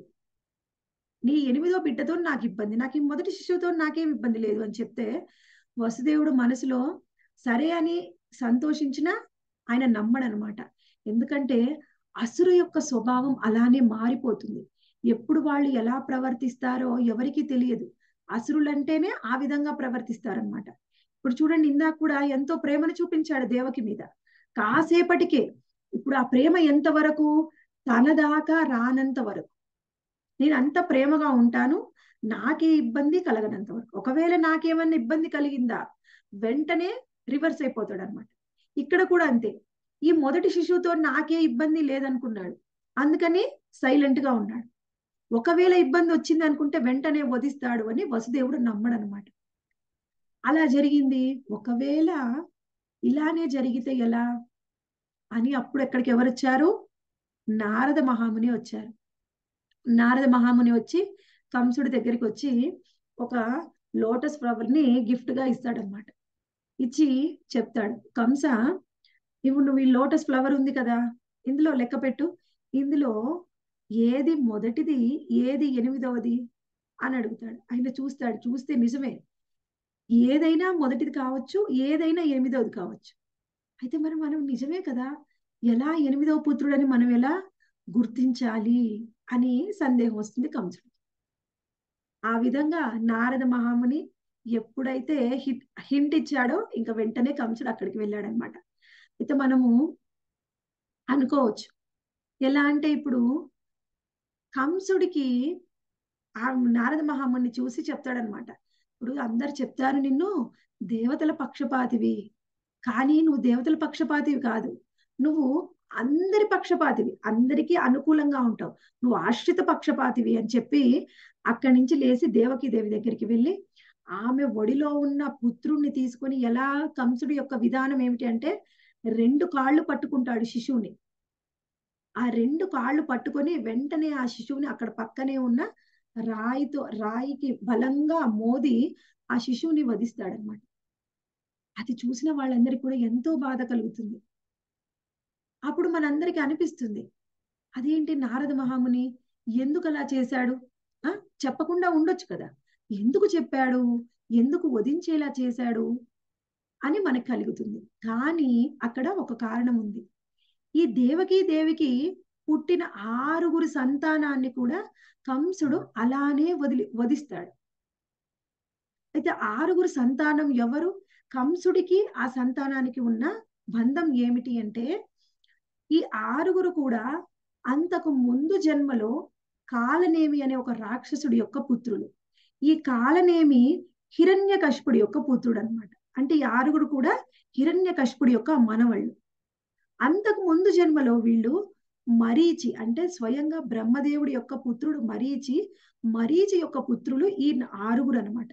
నీ ఎనిమిదో బిడ్డతో నాకు ఇబ్బంది నాకు ఈ మొదటి శిశువుతో నాకేం ఇబ్బంది లేదు అని చెప్తే వసుదేవుడు మనసులో సరే అని సంతోషించిన ఆయన నమ్మడనమాట ఎందుకంటే అసురు యొక్క స్వభావం అలానే మారిపోతుంది ఎప్పుడు వాళ్ళు ఎలా ప్రవర్తిస్తారో ఎవరికి తెలియదు అసురులంటేనే ఆ విధంగా ప్రవర్తిస్తారనమాట ఇప్పుడు చూడండి ఇందాక కూడా ఎంతో ప్రేమను చూపించాడు దేవకి మీద కాసేపటికే ఇప్పుడు ఆ ప్రేమ ఎంత వరకు తన దాకా రానంత వరకు నేను అంత ప్రేమగా ఉంటాను నాకే ఇబ్బంది కలగనంత వరకు ఒకవేళ నాకేమన్నా ఇబ్బంది కలిగిందా వెంటనే రివర్స్ అయిపోతాడు అనమాట ఇక్కడ కూడా అంతే ఈ మొదటి శిశువుతో నాకే ఇబ్బంది లేదనుకున్నాడు అందుకని సైలెంట్ గా ఉన్నాడు ఒకవేళ ఇబ్బంది వచ్చింది అనుకుంటే వెంటనే వధిస్తాడు అని వసుదేవుడు నమ్మడనమాట అలా జరిగింది ఒకవేళ ఇలానే జరిగితే ఎలా అని అప్పుడు ఎక్కడికి ఎవరు వచ్చారు నారద మహాముని వచ్చారు నారద మహాముని వచ్చి కంసుడి దగ్గరికి వచ్చి ఒక లోటస్ ఫ్లవర్ ని గిఫ్ట్ గా ఇస్తాడనమాట ఇచ్చి చెప్తాడు కంస ఇప్పుడు నువ్వు ఈ లోటస్ ఫ్లవర్ ఉంది కదా ఇందులో లెక్క పెట్టు ఇందులో ఏది మొదటిది ఏది ఎనిమిదవది అని అడుగుతాడు ఆయన చూస్తాడు చూస్తే నిజమే ఏదైనా మొదటిది కావచ్చు ఏదైనా ఎనిమిదవది కావచ్చు అయితే మరి మనం నిజమే కదా ఎలా ఎనిమిదవ పుత్రుడని మనం ఎలా గుర్తించాలి అని సందేహం వస్తుంది కంసుడు ఆ విధంగా నారద మహాముని ఎప్పుడైతే హిట్ హింట్ ఇచ్చాడో ఇంకా వెంటనే కంసుడు అక్కడికి వెళ్ళాడనమాట అయితే మనము అనుకోవచ్చు ఎలా అంటే ఇప్పుడు కంసుడికి ఆ నారద మహాముని చూసి చెప్తాడనమాట ఇప్పుడు అందరు చెప్తారు నిన్ను దేవతల పక్షపాతివి కానీ నువ్వు దేవతల పక్షపాతివి కాదు నువ్వు అందరి పక్షపాతివి అందరికీ అనుకూలంగా ఉంటావు నువ్వు ఆశ్రిత పక్షపాతివి అని చెప్పి అక్కడి నుంచి లేచి దేవకి దేవి దగ్గరికి వెళ్ళి ఆమె ఒడిలో ఉన్న పుత్రుణ్ణి తీసుకొని ఎలా కంసుడి యొక్క విధానం ఏమిటి అంటే రెండు కాళ్ళు పట్టుకుంటాడు శిశువుని ఆ రెండు కాళ్ళు పట్టుకొని వెంటనే ఆ శిశువుని అక్కడ పక్కనే ఉన్న రాయితో రాయికి బలంగా మోది ఆ శిశువుని వధిస్తాడనమాట అది చూసిన వాళ్ళందరికీ కూడా ఎంతో బాధ కలుగుతుంది అప్పుడు మనందరికి అనిపిస్తుంది అదేంటి నారద మహాముని ఎందుకు అలా చేశాడు ఆ చెప్పకుండా ఉండొచ్చు కదా ఎందుకు చెప్పాడు ఎందుకు వధించేలా చేశాడు అని మనకు కలుగుతుంది కానీ అక్కడ ఒక కారణం ఉంది ఈ దేవకి దేవికి పుట్టిన ఆరుగురు సంతానాన్ని కూడా కంసుడు అలానే వదిలి వధిస్తాడు అయితే ఆరుగురు సంతానం ఎవరు కంసుడికి ఆ సంతానానికి ఉన్న బంధం ఏమిటి అంటే ఈ ఆరుగురు కూడా అంతకు ముందు జన్మలో కాలనేమి అనే ఒక రాక్షసుడి యొక్క పుత్రులు ఈ కాలనేమి హిరణ్య కష్పుడి యొక్క పుత్రుడు అనమాట అంటే ఈ ఆరుగురు కూడా హిరణ్య కష్పుడి యొక్క మనవళ్ళు అంతకు ముందు జన్మలో వీళ్ళు మరీచి అంటే స్వయంగా బ్రహ్మదేవుడి యొక్క పుత్రుడు మరీచి మరీచి యొక్క పుత్రులు ఈ ఆరుగురు అనమాట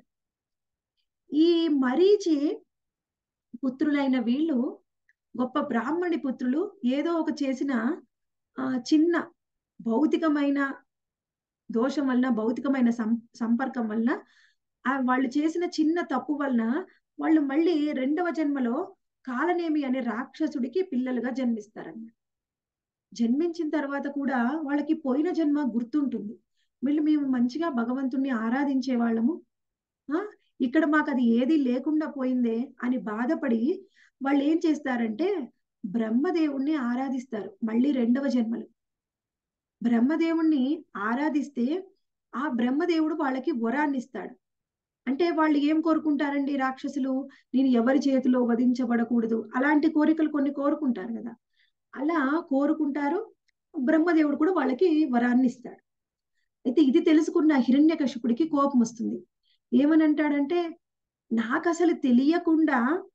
ఈ మరీచి పుత్రులైన వీళ్ళు గొప్ప బ్రాహ్మణి పుత్రులు ఏదో ఒక చేసిన ఆ చిన్న భౌతికమైన దోషం వలన భౌతికమైన సం సంపర్కం వలన ఆ వాళ్ళు చేసిన చిన్న తప్పు వలన వాళ్ళు మళ్ళీ రెండవ జన్మలో కాలనేమి అనే రాక్షసుడికి పిల్లలుగా జన్మిస్తారన్నమాట జన్మించిన తర్వాత కూడా వాళ్ళకి పోయిన జన్మ గుర్తుంటుంది వీళ్ళు మేము మంచిగా భగవంతుణ్ణి ఆరాధించే వాళ్ళము ఆ ఇక్కడ మాకు అది ఏది లేకుండా పోయిందే అని బాధపడి వాళ్ళు ఏం చేస్తారంటే బ్రహ్మదేవుణ్ణి ఆరాధిస్తారు మళ్ళీ రెండవ జన్మలు బ్రహ్మదేవుణ్ణి ఆరాధిస్తే ఆ బ్రహ్మదేవుడు వాళ్ళకి వరాన్ని ఇస్తాడు అంటే వాళ్ళు ఏం కోరుకుంటారండి రాక్షసులు నేను ఎవరి చేతిలో వధించబడకూడదు అలాంటి కోరికలు కొన్ని కోరుకుంటారు కదా అలా కోరుకుంటారు బ్రహ్మదేవుడు కూడా వాళ్ళకి వరాన్ని ఇస్తాడు అయితే ఇది తెలుసుకున్న హిరణ్య కశిపుడికి కోపం వస్తుంది ఏమని అంటాడంటే నాకు అసలు తెలియకుండా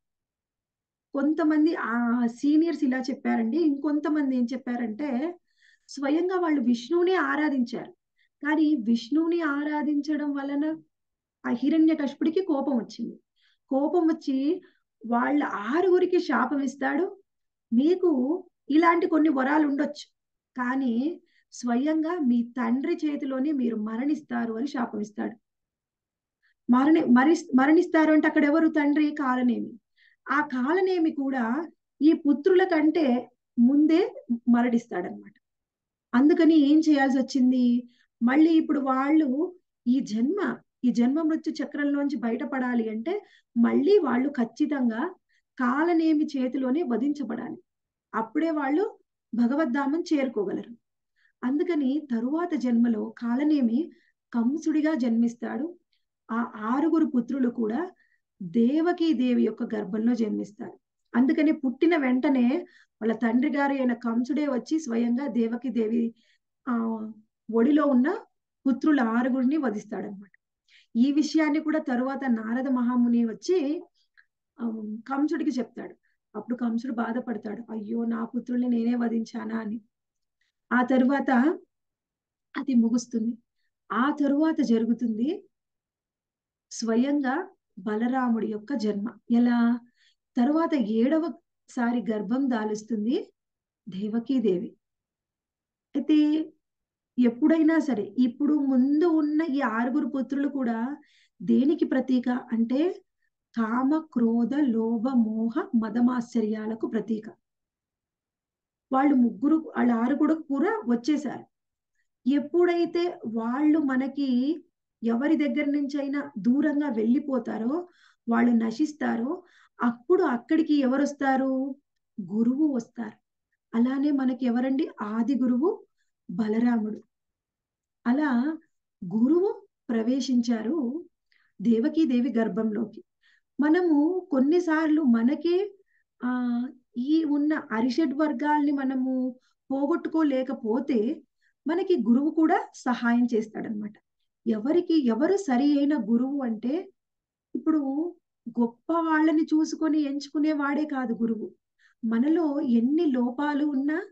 కొంతమంది ఆ సీనియర్స్ ఇలా చెప్పారండి ఇంకొంతమంది ఏం చెప్పారంటే స్వయంగా వాళ్ళు విష్ణువుని ఆరాధించారు కానీ విష్ణువుని ఆరాధించడం వలన ఆ హిరణ్య కశిపుడికి కోపం వచ్చింది కోపం వచ్చి వాళ్ళ ఆరుగురికి శాపం ఇస్తాడు మీకు ఇలాంటి కొన్ని వరాలు ఉండొచ్చు కానీ స్వయంగా మీ తండ్రి చేతిలోనే మీరు మరణిస్తారు అని శాపం ఇస్తాడు మరణి మరి మరణిస్తారు అంటే అక్కడ ఎవరు తండ్రి కాలనేమి ఆ కాలనేమి కూడా ఈ పుత్రుల కంటే ముందే మరణిస్తాడనమాట అందుకని ఏం చేయాల్సి వచ్చింది మళ్ళీ ఇప్పుడు వాళ్ళు ఈ జన్మ ఈ జన్మ మృత్యు చక్రంలోంచి బయటపడాలి అంటే మళ్ళీ వాళ్ళు ఖచ్చితంగా కాలనేమి చేతిలోనే వధించబడాలి అప్పుడే వాళ్ళు భగవద్ధామం చేరుకోగలరు అందుకని తరువాత జన్మలో కాలనేమి కంసుడిగా జన్మిస్తాడు ఆ ఆరుగురు పుత్రులు కూడా దేవకీ దేవి యొక్క గర్భంలో జన్మిస్తారు అందుకని పుట్టిన వెంటనే వాళ్ళ తండ్రి గారు అయిన కంసుడే వచ్చి స్వయంగా దేవకి దేవి ఆ ఒడిలో ఉన్న పుత్రుల ఆరుగురిని వధిస్తాడనమాట ఈ విషయాన్ని కూడా తరువాత నారద మహాముని వచ్చి కంసుడికి చెప్తాడు అప్పుడు కంసుడు బాధపడతాడు అయ్యో నా పుత్రుల్ని నేనే వధించానా అని ఆ తరువాత అది ముగుస్తుంది ఆ తరువాత జరుగుతుంది స్వయంగా బలరాముడి యొక్క జన్మ ఎలా తరువాత ఏడవ సారి గర్భం దాలుస్తుంది దేవకీదేవి అయితే ఎప్పుడైనా సరే ఇప్పుడు ముందు ఉన్న ఈ ఆరుగురు పుత్రులు కూడా దేనికి ప్రతీక అంటే కామ క్రోధ లోభ మోహ మదమాశ్చర్యాలకు ప్రతీక వాళ్ళు ముగ్గురు వాళ్ళ ఆరుగురు కూడా వచ్చేసారు ఎప్పుడైతే వాళ్ళు మనకి ఎవరి దగ్గర నుంచి అయినా దూరంగా వెళ్ళిపోతారో వాళ్ళు నశిస్తారో అప్పుడు అక్కడికి ఎవరు వస్తారు గురువు వస్తారు అలానే మనకి ఎవరండి ఆది గురువు బలరాముడు అలా గురువు ప్రవేశించారు దేవకీదేవి గర్భంలోకి మనము కొన్నిసార్లు మనకే ఆ ఈ ఉన్న అరిషడ్ వర్గాల్ని మనము పోగొట్టుకోలేకపోతే మనకి గురువు కూడా సహాయం చేస్తాడనమాట ఎవరికి ఎవరు సరి అయిన గురువు అంటే ఇప్పుడు గొప్ప వాళ్ళని చూసుకొని ఎంచుకునే వాడే కాదు గురువు మనలో ఎన్ని లోపాలు ఉన్నా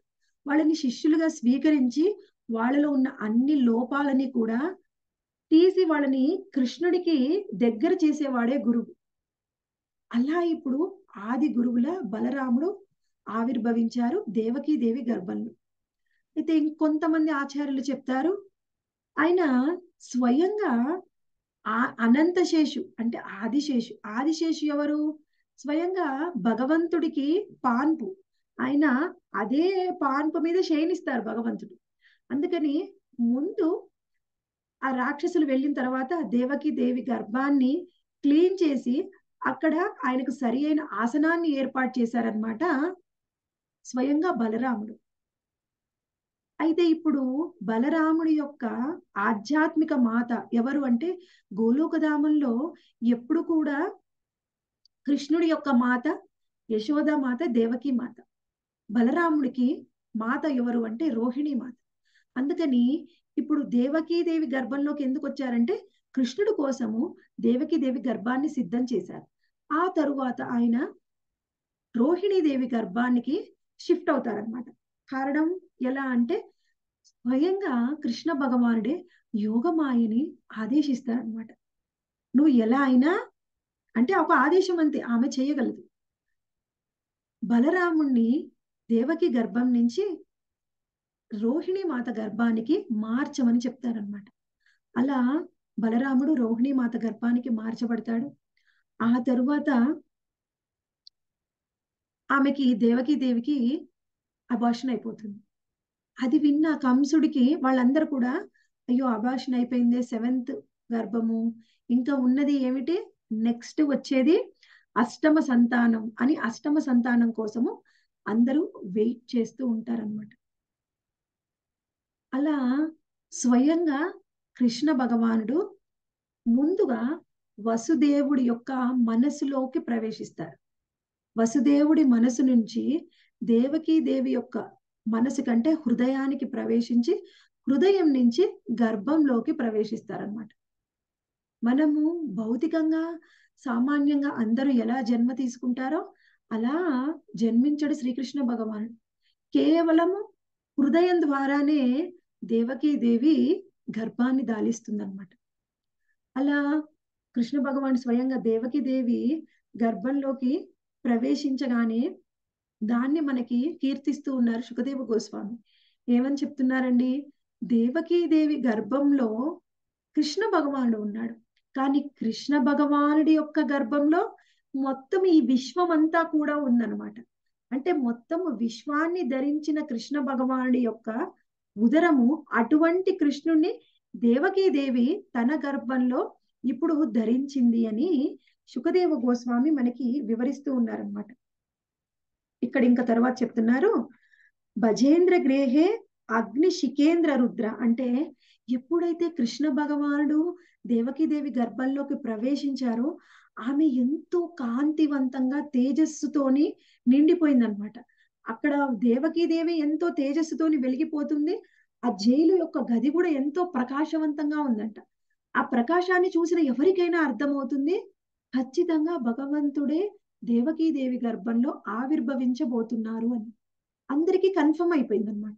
వాళ్ళని శిష్యులుగా స్వీకరించి వాళ్ళలో ఉన్న అన్ని లోపాలని కూడా తీసి వాళ్ళని కృష్ణుడికి దగ్గర చేసేవాడే గురువు అలా ఇప్పుడు ఆది గురువుల బలరాముడు ఆవిర్భవించారు దేవకీదేవి గర్భంలో అయితే ఇంకొంతమంది ఆచార్యులు చెప్తారు ఆయన స్వయంగా ఆ అనంతశేషు అంటే ఆదిశేషు ఆదిశేషు ఎవరు స్వయంగా భగవంతుడికి పాన్పు ఆయన అదే పాన్పు మీద శయనిస్తారు భగవంతుడు అందుకని ముందు ఆ రాక్షసులు వెళ్ళిన తర్వాత దేవకి దేవి గర్భాన్ని క్లీన్ చేసి అక్కడ ఆయనకు సరి అయిన ఆసనాన్ని ఏర్పాటు చేశారనమాట స్వయంగా బలరాముడు అయితే ఇప్పుడు బలరాముడి యొక్క ఆధ్యాత్మిక మాత ఎవరు అంటే గోలోకధామంలో ఎప్పుడు కూడా కృష్ణుడి యొక్క మాత యశోద మాత దేవకి మాత బలరాముడికి మాత ఎవరు అంటే రోహిణి మాత అందుకని ఇప్పుడు దేవకీదేవి గర్భంలోకి ఎందుకు వచ్చారంటే కృష్ణుడు కోసము దేవకీదేవి గర్భాన్ని సిద్ధం చేశారు ఆ తరువాత ఆయన రోహిణీదేవి గర్భానికి షిఫ్ట్ అవుతారనమాట కారణం ఎలా అంటే స్వయంగా కృష్ణ భగవానుడే యోగమాయని ఆదేశిస్తారనమాట నువ్వు ఎలా అయినా అంటే ఒక ఆదేశం అంతే ఆమె చేయగలదు బలరాముణ్ణి దేవకి గర్భం నుంచి రోహిణి మాత గర్భానికి మార్చమని చెప్తారనమాట అలా బలరాముడు రోహిణి మాత గర్భానికి మార్చబడతాడు ఆ తరువాత ఆమెకి దేవకి దేవికి అభాషణ అయిపోతుంది అది విన్న కంసుడికి వాళ్ళందరూ కూడా అయ్యో అభాషణ అయిపోయింది సెవెంత్ గర్భము ఇంకా ఉన్నది ఏమిటి నెక్స్ట్ వచ్చేది అష్టమ సంతానం అని అష్టమ సంతానం కోసము అందరూ వెయిట్ చేస్తూ ఉంటారన్నమాట అలా స్వయంగా కృష్ణ భగవానుడు ముందుగా వసుదేవుడి యొక్క మనసులోకి ప్రవేశిస్తారు వసుదేవుడి మనసు నుంచి దేవకీ దేవి యొక్క మనసు కంటే హృదయానికి ప్రవేశించి హృదయం నుంచి గర్భంలోకి ప్రవేశిస్తారనమాట మనము భౌతికంగా సామాన్యంగా అందరూ ఎలా జన్మ తీసుకుంటారో అలా జన్మించడు శ్రీకృష్ణ భగవానుడు కేవలము హృదయం ద్వారానే దేవకీ దేవి గర్భాన్ని దాలిస్తుందన్నమాట అలా కృష్ణ భగవాన్ స్వయంగా దేవకీ దేవి గర్భంలోకి ప్రవేశించగానే దాన్ని మనకి కీర్తిస్తూ ఉన్నారు సుఖదేవ గోస్వామి ఏమని చెప్తున్నారండి దేవకీ దేవి గర్భంలో కృష్ణ భగవానుడు ఉన్నాడు కానీ కృష్ణ భగవానుడి యొక్క గర్భంలో మొత్తం ఈ విశ్వం అంతా కూడా ఉందన్నమాట అంటే మొత్తం విశ్వాన్ని ధరించిన కృష్ణ భగవానుడి యొక్క ఉదరము అటువంటి కృష్ణుణ్ణి దేవకీదేవి తన గర్భంలో ఇప్పుడు ధరించింది అని సుఖదేవ గోస్వామి మనకి వివరిస్తూ ఉన్నారనమాట ఇక్కడ ఇంకా తర్వాత చెప్తున్నారు భజేంద్ర గ్రేహే అగ్ని శికేంద్ర రుద్ర అంటే ఎప్పుడైతే కృష్ణ భగవానుడు దేవకీదేవి గర్భంలోకి ప్రవేశించారో ఆమె ఎంతో కాంతివంతంగా తేజస్సుతోని నిండిపోయిందనమాట అక్కడ దేవకీదేవి ఎంతో తేజస్సుతోని వెలిగిపోతుంది ఆ జైలు యొక్క గది కూడా ఎంతో ప్రకాశవంతంగా ఉందంట ఆ ప్రకాశాన్ని చూసిన ఎవరికైనా అర్థమవుతుంది ఖచ్చితంగా భగవంతుడే దేవకీదేవి గర్భంలో ఆవిర్భవించబోతున్నారు అని అందరికీ కన్ఫర్మ్ అయిపోయింది అనమాట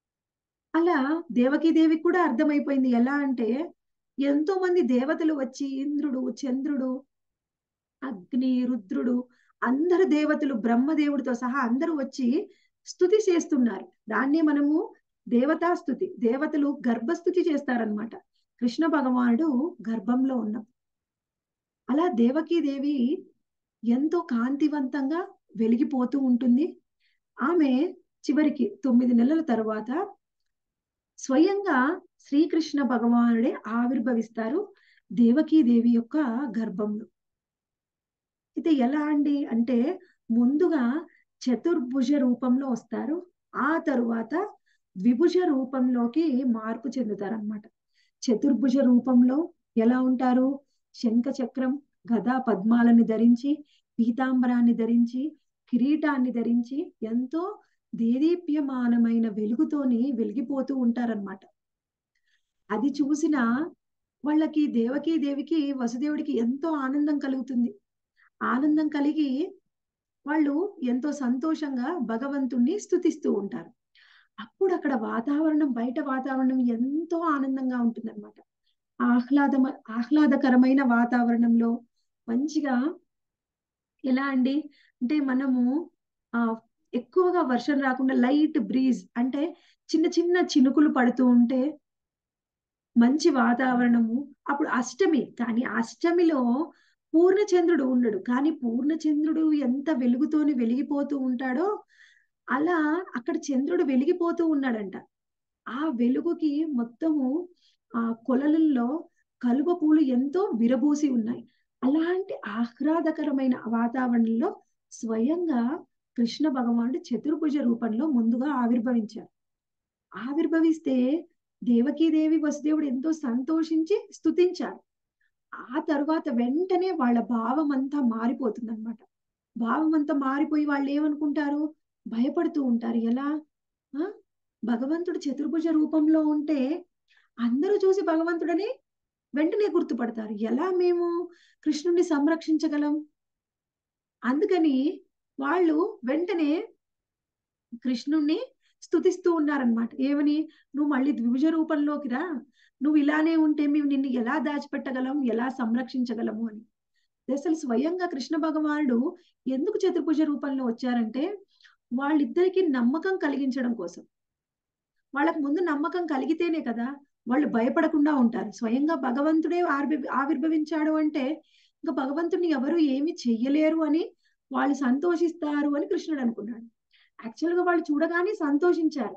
అలా దేవకీదేవికి కూడా అర్థమైపోయింది ఎలా అంటే ఎంతో మంది దేవతలు వచ్చి ఇంద్రుడు చంద్రుడు అగ్ని రుద్రుడు అందరు దేవతలు బ్రహ్మదేవుడితో సహా అందరూ వచ్చి స్థుతి చేస్తున్నారు దాన్నే మనము దేవతా స్థుతి దేవతలు గర్భస్థుతి చేస్తారనమాట కృష్ణ భగవానుడు గర్భంలో ఉన్న అలా దేవకీదేవి ఎంతో కాంతివంతంగా వెలిగిపోతూ ఉంటుంది ఆమె చివరికి తొమ్మిది నెలల తరువాత స్వయంగా శ్రీకృష్ణ భగవానుడే ఆవిర్భవిస్తారు దేవకీదేవి యొక్క గర్భంలో అయితే ఎలా అండి అంటే ముందుగా చతుర్భుజ రూపంలో వస్తారు ఆ తరువాత ద్విభుజ రూపంలోకి మార్పు చెందుతారనమాట చతుర్భుజ రూపంలో ఎలా ఉంటారు శంఖ చక్రం గదా పద్మాలను ధరించి పీతాంబరాన్ని ధరించి కిరీటాన్ని ధరించి ఎంతో దేదీప్యమానమైన వెలుగుతోని వెలిగిపోతూ ఉంటారనమాట అది చూసిన వాళ్ళకి దేవకి దేవికి వసుదేవుడికి ఎంతో ఆనందం కలుగుతుంది ఆనందం కలిగి వాళ్ళు ఎంతో సంతోషంగా భగవంతుణ్ణి స్థుతిస్తూ ఉంటారు అప్పుడు అక్కడ వాతావరణం బయట వాతావరణం ఎంతో ఆనందంగా ఉంటుందన్నమాట ఆహ్లాదమ ఆహ్లాదకరమైన వాతావరణంలో మంచిగా ఎలా అండి అంటే మనము ఆ ఎక్కువగా వర్షం రాకుండా లైట్ బ్రీజ్ అంటే చిన్న చిన్న చినుకులు పడుతూ ఉంటే మంచి వాతావరణము అప్పుడు అష్టమి కానీ అష్టమిలో పూర్ణచంద్రుడు ఉండడు కానీ పూర్ణచంద్రుడు ఎంత వెలుగుతోని వెలిగిపోతూ ఉంటాడో అలా అక్కడ చంద్రుడు వెలిగిపోతూ ఉన్నాడంట ఆ వెలుగుకి మొత్తము ఆ కొలలలో కలువ పూలు ఎంతో విరబూసి ఉన్నాయి అలాంటి ఆహ్లాదకరమైన వాతావరణంలో స్వయంగా కృష్ణ భగవానుడు చతుర్భుజ రూపంలో ముందుగా ఆవిర్భవించారు ఆవిర్భవిస్తే దేవకీదేవి వసుదేవుడు ఎంతో సంతోషించి స్తుతించారు ఆ తరువాత వెంటనే వాళ్ళ భావం అంతా మారిపోతుంది అనమాట భావం అంతా మారిపోయి వాళ్ళు ఏమనుకుంటారు భయపడుతూ ఉంటారు ఎలా ఆ భగవంతుడు చతుర్భుజ రూపంలో ఉంటే అందరూ చూసి భగవంతుడని వెంటనే గుర్తుపడతారు ఎలా మేము కృష్ణుడిని సంరక్షించగలం అందుకని వాళ్ళు వెంటనే కృష్ణుణ్ణి స్తుతిస్తూ ఉన్నారనమాట ఏమని నువ్వు మళ్ళీ ద్విభుజ రూపంలోకి రా నువ్వు ఇలానే ఉంటే మేము నిన్ను ఎలా దాచిపెట్టగలం ఎలా సంరక్షించగలము అని అసలు స్వయంగా కృష్ణ భగవానుడు ఎందుకు చతుర్భుజ రూపంలో వచ్చారంటే వాళ్ళిద్దరికి నమ్మకం కలిగించడం కోసం వాళ్ళకు ముందు నమ్మకం కలిగితేనే కదా వాళ్ళు భయపడకుండా ఉంటారు స్వయంగా భగవంతుడే ఆవిర్భ ఆవిర్భవించాడు అంటే ఇంకా భగవంతుడిని ఎవరు ఏమి చెయ్యలేరు అని వాళ్ళు సంతోషిస్తారు అని కృష్ణుడు అనుకున్నాడు యాక్చువల్ గా వాళ్ళు చూడగానే సంతోషించారు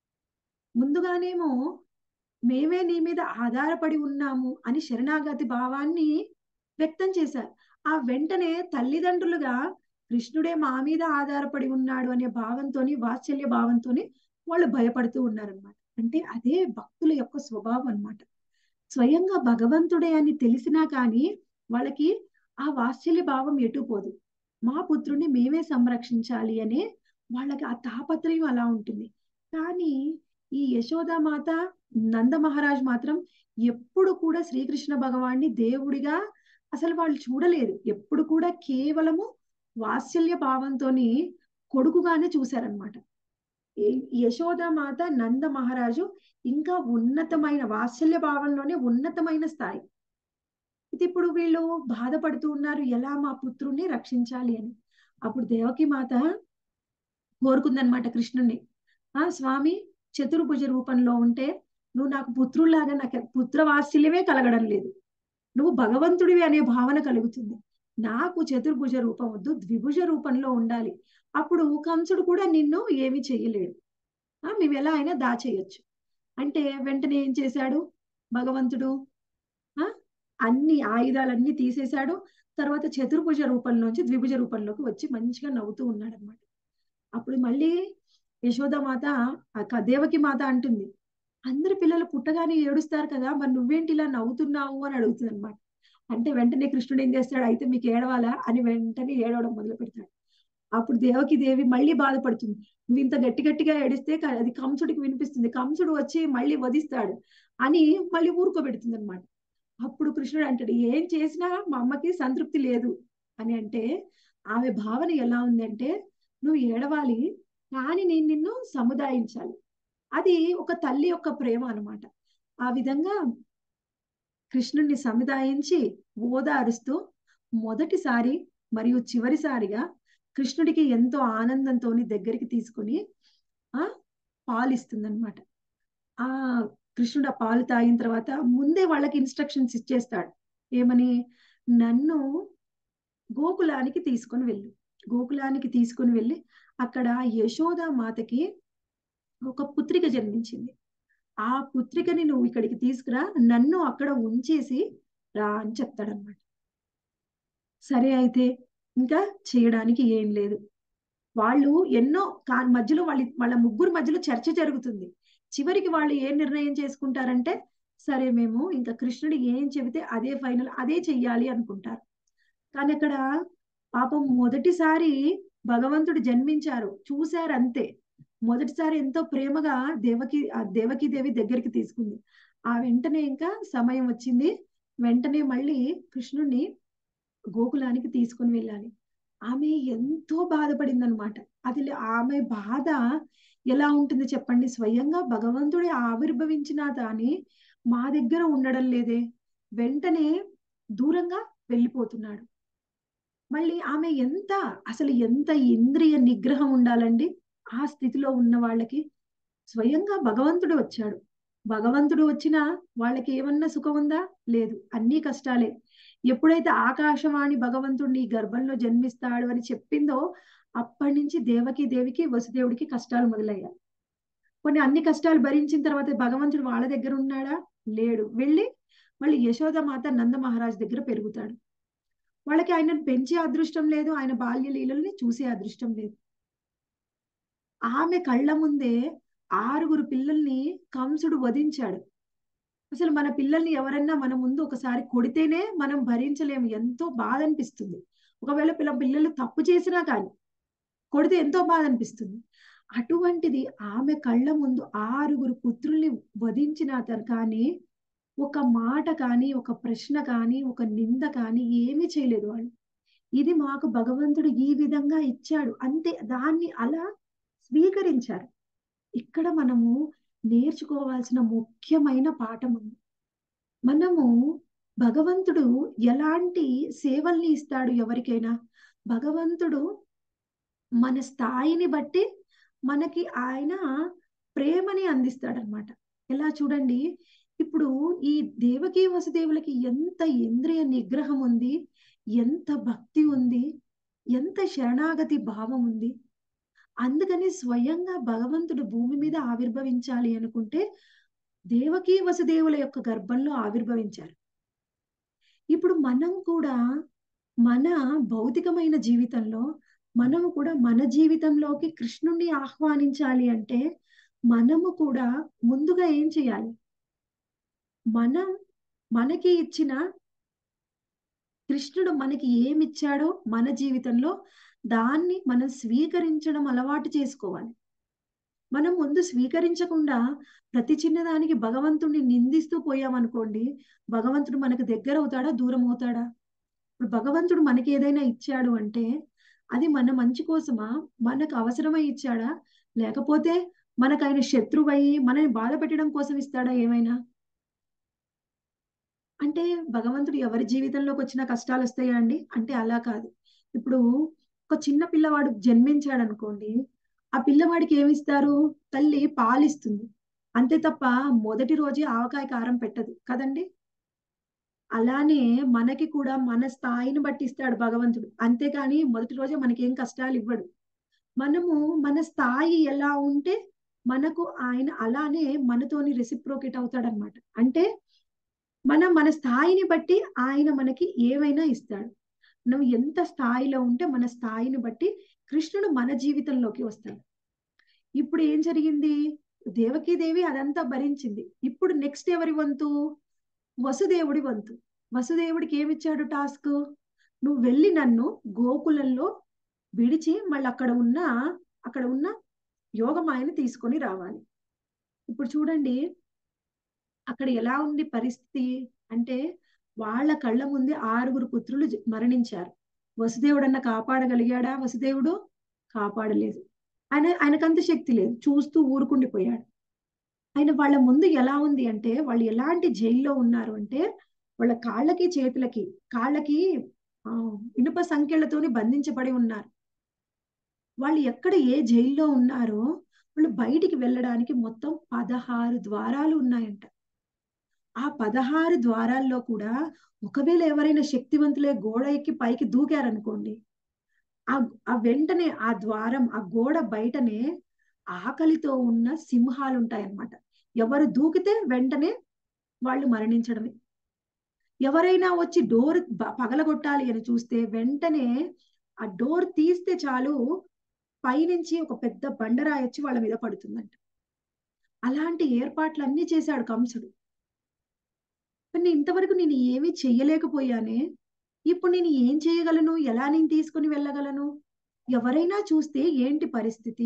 ముందుగానేమో మేమే నీ మీద ఆధారపడి ఉన్నాము అని శరణాగతి భావాన్ని వ్యక్తం చేశారు ఆ వెంటనే తల్లిదండ్రులుగా కృష్ణుడే మా మీద ఆధారపడి ఉన్నాడు అనే భావంతోని వాత్సల్య భావంతోని వాళ్ళు భయపడుతూ ఉన్నారనమాట అంటే అదే భక్తుల యొక్క స్వభావం అన్నమాట స్వయంగా భగవంతుడే అని తెలిసినా కానీ వాళ్ళకి ఆ వాత్సల్య భావం ఎటుపోదు మా పుత్రుని మేమే సంరక్షించాలి అనే వాళ్ళకి ఆ తాపత్రయం అలా ఉంటుంది కానీ ఈ యశోదామాత నంద మహారాజ్ మాత్రం ఎప్పుడు కూడా శ్రీకృష్ణ భగవాన్ని దేవుడిగా అసలు వాళ్ళు చూడలేదు ఎప్పుడు కూడా కేవలము వాత్సల్య భావంతోని కొడుకుగానే చూశారనమాట యశోదామాత నంద మహారాజు ఇంకా ఉన్నతమైన వాత్సల్య భావంలోనే ఉన్నతమైన స్థాయి ఇది ఇప్పుడు వీళ్ళు బాధపడుతూ ఉన్నారు ఎలా మా పుత్రుణ్ణి రక్షించాలి అని అప్పుడు దేవకి మాత కోరుకుందనమాట కృష్ణుణ్ణి ఆ స్వామి చతుర్భుజ రూపంలో ఉంటే నువ్వు నాకు పుత్రుల్లాగా నాకు పుత్ర వాత్సల్యమే కలగడం లేదు నువ్వు భగవంతుడివి అనే భావన కలుగుతుంది నాకు చతుర్భుజ రూపం వద్దు ద్విభుజ రూపంలో ఉండాలి అప్పుడు కంసుడు కూడా నిన్ను ఏమి చెయ్యలేడు ఆ మేము ఎలా అయినా దాచేయచ్చు అంటే వెంటనే ఏం చేశాడు భగవంతుడు ఆ అన్ని ఆయుధాలన్నీ తీసేశాడు తర్వాత చతుర్భుజ రూపంలోంచి ద్విభుజ రూపంలోకి వచ్చి మంచిగా నవ్వుతూ ఉన్నాడు అనమాట అప్పుడు మళ్ళీ యశోదమాత దేవకి మాత అంటుంది అందరి పిల్లలు పుట్టగానే ఏడుస్తారు కదా మరి నువ్వేంటి ఇలా నవ్వుతున్నావు అని అడుగుతుంది అనమాట అంటే వెంటనే కృష్ణుడు ఏం చేస్తాడు అయితే మీకు ఏడవాలా అని వెంటనే ఏడవడం మొదలు పెడతాడు అప్పుడు దేవకి దేవి మళ్ళీ బాధపడుతుంది నువ్వు ఇంత గట్టి గట్టిగా ఏడిస్తే అది కంసుడికి వినిపిస్తుంది కంసుడు వచ్చి మళ్ళీ వధిస్తాడు అని మళ్ళీ ఊరుకోబెడుతుంది అనమాట అప్పుడు కృష్ణుడు అంటాడు ఏం చేసినా మా అమ్మకి సంతృప్తి లేదు అని అంటే ఆమె భావన ఎలా ఉంది అంటే నువ్వు ఏడవాలి కానీ నేను నిన్ను సముదాయించాలి అది ఒక తల్లి యొక్క ప్రేమ అనమాట ఆ విధంగా కృష్ణుణ్ణి సముదాయించి ఓదారుస్తూ మొదటిసారి మరియు చివరిసారిగా కృష్ణుడికి ఎంతో ఆనందంతో దగ్గరికి తీసుకుని ఆ పాలిస్తుందన్నమాట ఆ కృష్ణుడు ఆ పాలు తాగిన తర్వాత ముందే వాళ్ళకి ఇన్స్ట్రక్షన్స్ ఇచ్చేస్తాడు ఏమని నన్ను గోకులానికి తీసుకొని వెళ్ళు గోకులానికి తీసుకొని వెళ్ళి అక్కడ యశోద మాతకి ఒక పుత్రిక జన్మించింది ఆ పుత్రికని నువ్వు ఇక్కడికి తీసుకురా నన్ను అక్కడ ఉంచేసి రా అని చెప్తాడనమాట సరే అయితే ఇంకా చేయడానికి ఏం లేదు వాళ్ళు ఎన్నో కా మధ్యలో వాళ్ళ వాళ్ళ ముగ్గురు మధ్యలో చర్చ జరుగుతుంది చివరికి వాళ్ళు ఏం నిర్ణయం చేసుకుంటారంటే సరే మేము ఇంకా కృష్ణుడు ఏం చెబితే అదే ఫైనల్ అదే చెయ్యాలి అనుకుంటారు కానీ అక్కడ పాపం మొదటిసారి భగవంతుడు జన్మించారు చూశారు అంతే మొదటిసారి ఎంతో ప్రేమగా దేవకి దేవకి దేవి దగ్గరికి తీసుకుంది ఆ వెంటనే ఇంకా సమయం వచ్చింది వెంటనే మళ్ళీ కృష్ణుడిని గోకులానికి తీసుకుని వెళ్ళాలి ఆమె ఎంతో బాధపడింది అనమాట అది ఆమె బాధ ఎలా ఉంటుంది చెప్పండి స్వయంగా భగవంతుడే ఆవిర్భవించినా కానీ మా దగ్గర ఉండడం లేదే వెంటనే దూరంగా వెళ్ళిపోతున్నాడు మళ్ళీ ఆమె ఎంత అసలు ఎంత ఇంద్రియ నిగ్రహం ఉండాలండి ఆ స్థితిలో ఉన్న వాళ్ళకి స్వయంగా భగవంతుడు వచ్చాడు భగవంతుడు వచ్చినా వాళ్ళకి ఏమన్నా సుఖం ఉందా లేదు అన్ని కష్టాలే ఎప్పుడైతే ఆకాశవాణి భగవంతుడు నీ గర్భంలో జన్మిస్తాడు అని చెప్పిందో అప్పటి నుంచి దేవకి దేవికి వసుదేవుడికి కష్టాలు మొదలయ్యాయి కొన్ని అన్ని కష్టాలు భరించిన తర్వాత భగవంతుడు వాళ్ళ దగ్గర ఉన్నాడా లేడు వెళ్ళి మళ్ళీ యశోదమాత నంద మహారాజ్ దగ్గర పెరుగుతాడు వాళ్ళకి ఆయనను పెంచే అదృష్టం లేదు ఆయన బాల్య లీలల్ని చూసే అదృష్టం లేదు ఆమె కళ్ళ ముందే ఆరుగురు పిల్లల్ని కంసుడు వధించాడు అసలు మన పిల్లల్ని ఎవరన్నా మన ముందు ఒకసారి కొడితేనే మనం భరించలేము ఎంతో బాధ అనిపిస్తుంది ఒకవేళ పిల్ల పిల్లలు తప్పు చేసినా కానీ కొడితే ఎంతో బాధ అనిపిస్తుంది అటువంటిది ఆమె కళ్ళ ముందు ఆరుగురు పుత్రుల్ని వధించిన అతను కానీ ఒక మాట కానీ ఒక ప్రశ్న కానీ ఒక నింద కానీ ఏమీ చేయలేదు వాళ్ళు ఇది మాకు భగవంతుడు ఈ విధంగా ఇచ్చాడు అంతే దాన్ని అలా స్వీకరించారు ఇక్కడ మనము నేర్చుకోవాల్సిన ముఖ్యమైన పాఠం ఉంది మనము భగవంతుడు ఎలాంటి సేవల్ని ఇస్తాడు ఎవరికైనా భగవంతుడు మన స్థాయిని బట్టి మనకి ఆయన ప్రేమని అందిస్తాడనమాట ఎలా చూడండి ఇప్పుడు ఈ దేవకీ వసుదేవులకి ఎంత ఇంద్రియ నిగ్రహం ఉంది ఎంత భక్తి ఉంది ఎంత శరణాగతి భావం ఉంది అందుకని స్వయంగా భగవంతుడు భూమి మీద ఆవిర్భవించాలి అనుకుంటే దేవకీ వసుదేవుల యొక్క గర్భంలో ఆవిర్భవించారు ఇప్పుడు మనం కూడా మన భౌతికమైన జీవితంలో మనము కూడా మన జీవితంలోకి కృష్ణుణ్ణి ఆహ్వానించాలి అంటే మనము కూడా ముందుగా ఏం చేయాలి మనం మనకి ఇచ్చిన కృష్ణుడు మనకి ఏమిచ్చాడో మన జీవితంలో దాన్ని మనం స్వీకరించడం అలవాటు చేసుకోవాలి మనం ముందు స్వీకరించకుండా ప్రతి చిన్నదానికి భగవంతుడిని నిందిస్తూ పోయామనుకోండి భగవంతుడు మనకు దగ్గర అవుతాడా దూరం అవుతాడా ఇప్పుడు భగవంతుడు మనకి ఏదైనా ఇచ్చాడు అంటే అది మన మంచి కోసమా మనకు అవసరమై ఇచ్చాడా లేకపోతే మనకు ఆయన శత్రువయ్యి మనని బాధ పెట్టడం కోసం ఇస్తాడా ఏమైనా అంటే భగవంతుడు ఎవరి జీవితంలోకి వచ్చినా కష్టాలు వస్తాయా అండి అంటే అలా కాదు ఇప్పుడు ఒక చిన్న పిల్లవాడు జన్మించాడు అనుకోండి ఆ పిల్లవాడికి ఏమిస్తారు తల్లి పాలిస్తుంది అంతే తప్ప మొదటి రోజే ఆవకాయ కారం పెట్టదు కదండి అలానే మనకి కూడా మన స్థాయిని బట్టి ఇస్తాడు భగవంతుడు అంతేకాని మొదటి రోజే మనకేం కష్టాలు ఇవ్వడు మనము మన స్థాయి ఎలా ఉంటే మనకు ఆయన అలానే మనతోని రెసిప్రోకేట్ అవుతాడనమాట అంటే మనం మన స్థాయిని బట్టి ఆయన మనకి ఏవైనా ఇస్తాడు మనం ఎంత స్థాయిలో ఉంటే మన స్థాయిని బట్టి కృష్ణుడు మన జీవితంలోకి వస్తాడు ఇప్పుడు ఏం జరిగింది దేవకీదేవి అదంతా భరించింది ఇప్పుడు నెక్స్ట్ ఎవరి వంతు వసుదేవుడి వంతు వసుదేవుడికి ఏమిచ్చాడు టాస్క్ నువ్వు వెళ్ళి నన్ను గోకులంలో విడిచి మళ్ళీ అక్కడ ఉన్న అక్కడ ఉన్న యోగమాయని తీసుకొని రావాలి ఇప్పుడు చూడండి అక్కడ ఎలా ఉంది పరిస్థితి అంటే వాళ్ళ కళ్ళ ముందే ఆరుగురు పుత్రులు మరణించారు వసుదేవుడన్న కాపాడగలిగాడా వసుదేవుడు కాపాడలేదు ఆయన ఆయనకంత శక్తి లేదు చూస్తూ ఊరుకుండిపోయాడు ఆయన వాళ్ళ ముందు ఎలా ఉంది అంటే వాళ్ళు ఎలాంటి జైల్లో ఉన్నారు అంటే వాళ్ళ కాళ్ళకి చేతులకి కాళ్ళకి ఆ ఇనుప సంఖ్యలతోని బంధించబడి ఉన్నారు వాళ్ళు ఎక్కడ ఏ జైల్లో ఉన్నారో వాళ్ళు బయటికి వెళ్ళడానికి మొత్తం పదహారు ద్వారాలు ఉన్నాయంట ఆ పదహారు ద్వారాల్లో కూడా ఒకవేళ ఎవరైనా శక్తివంతులే గోడ ఎక్కి పైకి దూకారనుకోండి ఆ ఆ వెంటనే ఆ ద్వారం ఆ గోడ బయటనే ఆకలితో ఉన్న సింహాలు ఉంటాయన్నమాట ఎవరు దూకితే వెంటనే వాళ్ళు మరణించడమే ఎవరైనా వచ్చి డోర్ పగలగొట్టాలి అని చూస్తే వెంటనే ఆ డోర్ తీస్తే చాలు పైనుంచి ఒక పెద్ద బండరాయి వచ్చి వాళ్ళ మీద పడుతుందంట అలాంటి ఏర్పాట్లన్నీ చేశాడు కంసుడు కానీ ఇంతవరకు నేను ఏమీ చెయ్యలేకపోయానే ఇప్పుడు నేను ఏం చేయగలను ఎలా నేను తీసుకుని వెళ్ళగలను ఎవరైనా చూస్తే ఏంటి పరిస్థితి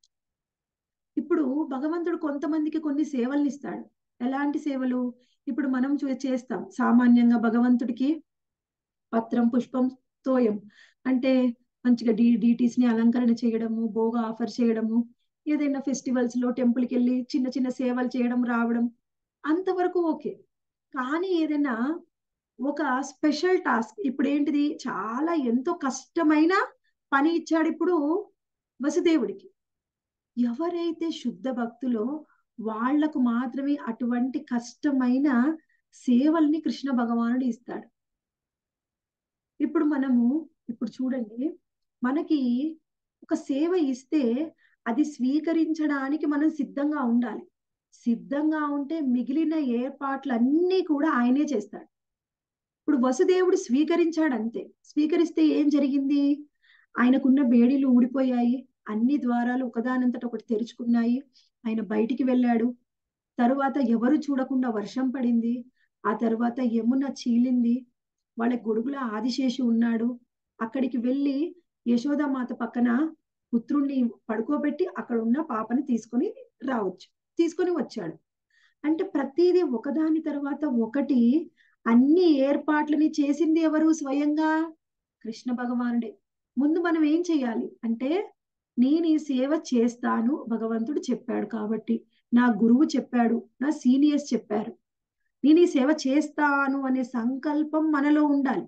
ఇప్పుడు భగవంతుడు కొంతమందికి కొన్ని సేవల్ని ఇస్తాడు ఎలాంటి సేవలు ఇప్పుడు మనం చూ చేస్తాం సామాన్యంగా భగవంతుడికి పత్రం పుష్పం తోయం అంటే మంచిగా డీ డీటీస్ ని అలంకరణ చేయడము భోగ ఆఫర్ చేయడము ఏదైనా ఫెస్టివల్స్ లో టెంపుల్ కి వెళ్ళి చిన్న చిన్న సేవలు చేయడం రావడం అంతవరకు ఓకే కానీ ఏదైనా ఒక స్పెషల్ టాస్క్ ఇప్పుడు ఏంటిది చాలా ఎంతో కష్టమైన పని ఇచ్చాడు ఇప్పుడు వసుదేవుడికి ఎవరైతే శుద్ధ భక్తులో వాళ్లకు మాత్రమే అటువంటి కష్టమైన సేవల్ని కృష్ణ భగవానుడు ఇస్తాడు ఇప్పుడు మనము ఇప్పుడు చూడండి మనకి ఒక సేవ ఇస్తే అది స్వీకరించడానికి మనం సిద్ధంగా ఉండాలి సిద్ధంగా ఉంటే మిగిలిన ఏర్పాట్లన్నీ కూడా ఆయనే చేస్తాడు ఇప్పుడు వసుదేవుడు స్వీకరించాడు అంతే స్వీకరిస్తే ఏం జరిగింది ఆయనకున్న బేడీలు ఊడిపోయాయి అన్ని ద్వారాలు ఒకదానంతట ఒకటి తెరుచుకున్నాయి ఆయన బయటికి వెళ్ళాడు తరువాత ఎవరు చూడకుండా వర్షం పడింది ఆ తర్వాత యమున చీలింది వాళ్ళ గొడుగుల ఆదిశేషి ఉన్నాడు అక్కడికి వెళ్ళి యశోదామాత పక్కన పుత్రుణ్ణి పడుకోబెట్టి అక్కడ ఉన్న పాపని తీసుకొని రావచ్చు తీసుకొని వచ్చాడు అంటే ప్రతిదీ ఒకదాని తర్వాత ఒకటి అన్ని ఏర్పాట్లని చేసింది ఎవరు స్వయంగా కృష్ణ భగవానుడే ముందు మనం ఏం చెయ్యాలి అంటే నేను ఈ సేవ చేస్తాను భగవంతుడు చెప్పాడు కాబట్టి నా గురువు చెప్పాడు నా సీనియర్స్ చెప్పారు నేను ఈ సేవ చేస్తాను అనే సంకల్పం మనలో ఉండాలి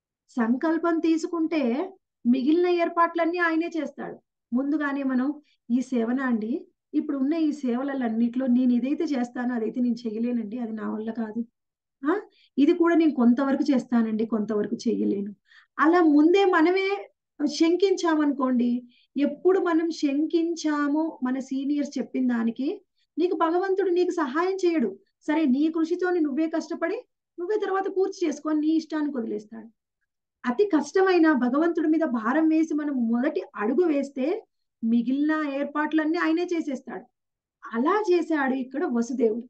సంకల్పం తీసుకుంటే మిగిలిన ఏర్పాట్లన్నీ ఆయనే చేస్తాడు ముందుగానే మనం ఈ సేవన అండి ఇప్పుడు ఉన్న ఈ సేవలన్నిట్లో నేను ఇదైతే చేస్తానో అదైతే నేను చెయ్యలేనండి అది నా వల్ల కాదు ఆ ఇది కూడా నేను కొంతవరకు చేస్తానండి కొంతవరకు చెయ్యలేను అలా ముందే మనమే శంకించామనుకోండి ఎప్పుడు మనం శంకించామో మన సీనియర్స్ చెప్పిన దానికి నీకు భగవంతుడు నీకు సహాయం చేయడు సరే నీ కృషితోని నువ్వే కష్టపడి నువ్వే తర్వాత పూర్తి చేసుకొని నీ ఇష్టానికి వదిలేస్తాడు అతి కష్టమైన భగవంతుడి మీద భారం వేసి మనం మొదటి అడుగు వేస్తే మిగిలిన ఏర్పాట్లన్నీ ఆయనే చేసేస్తాడు అలా చేశాడు ఇక్కడ వసుదేవుడు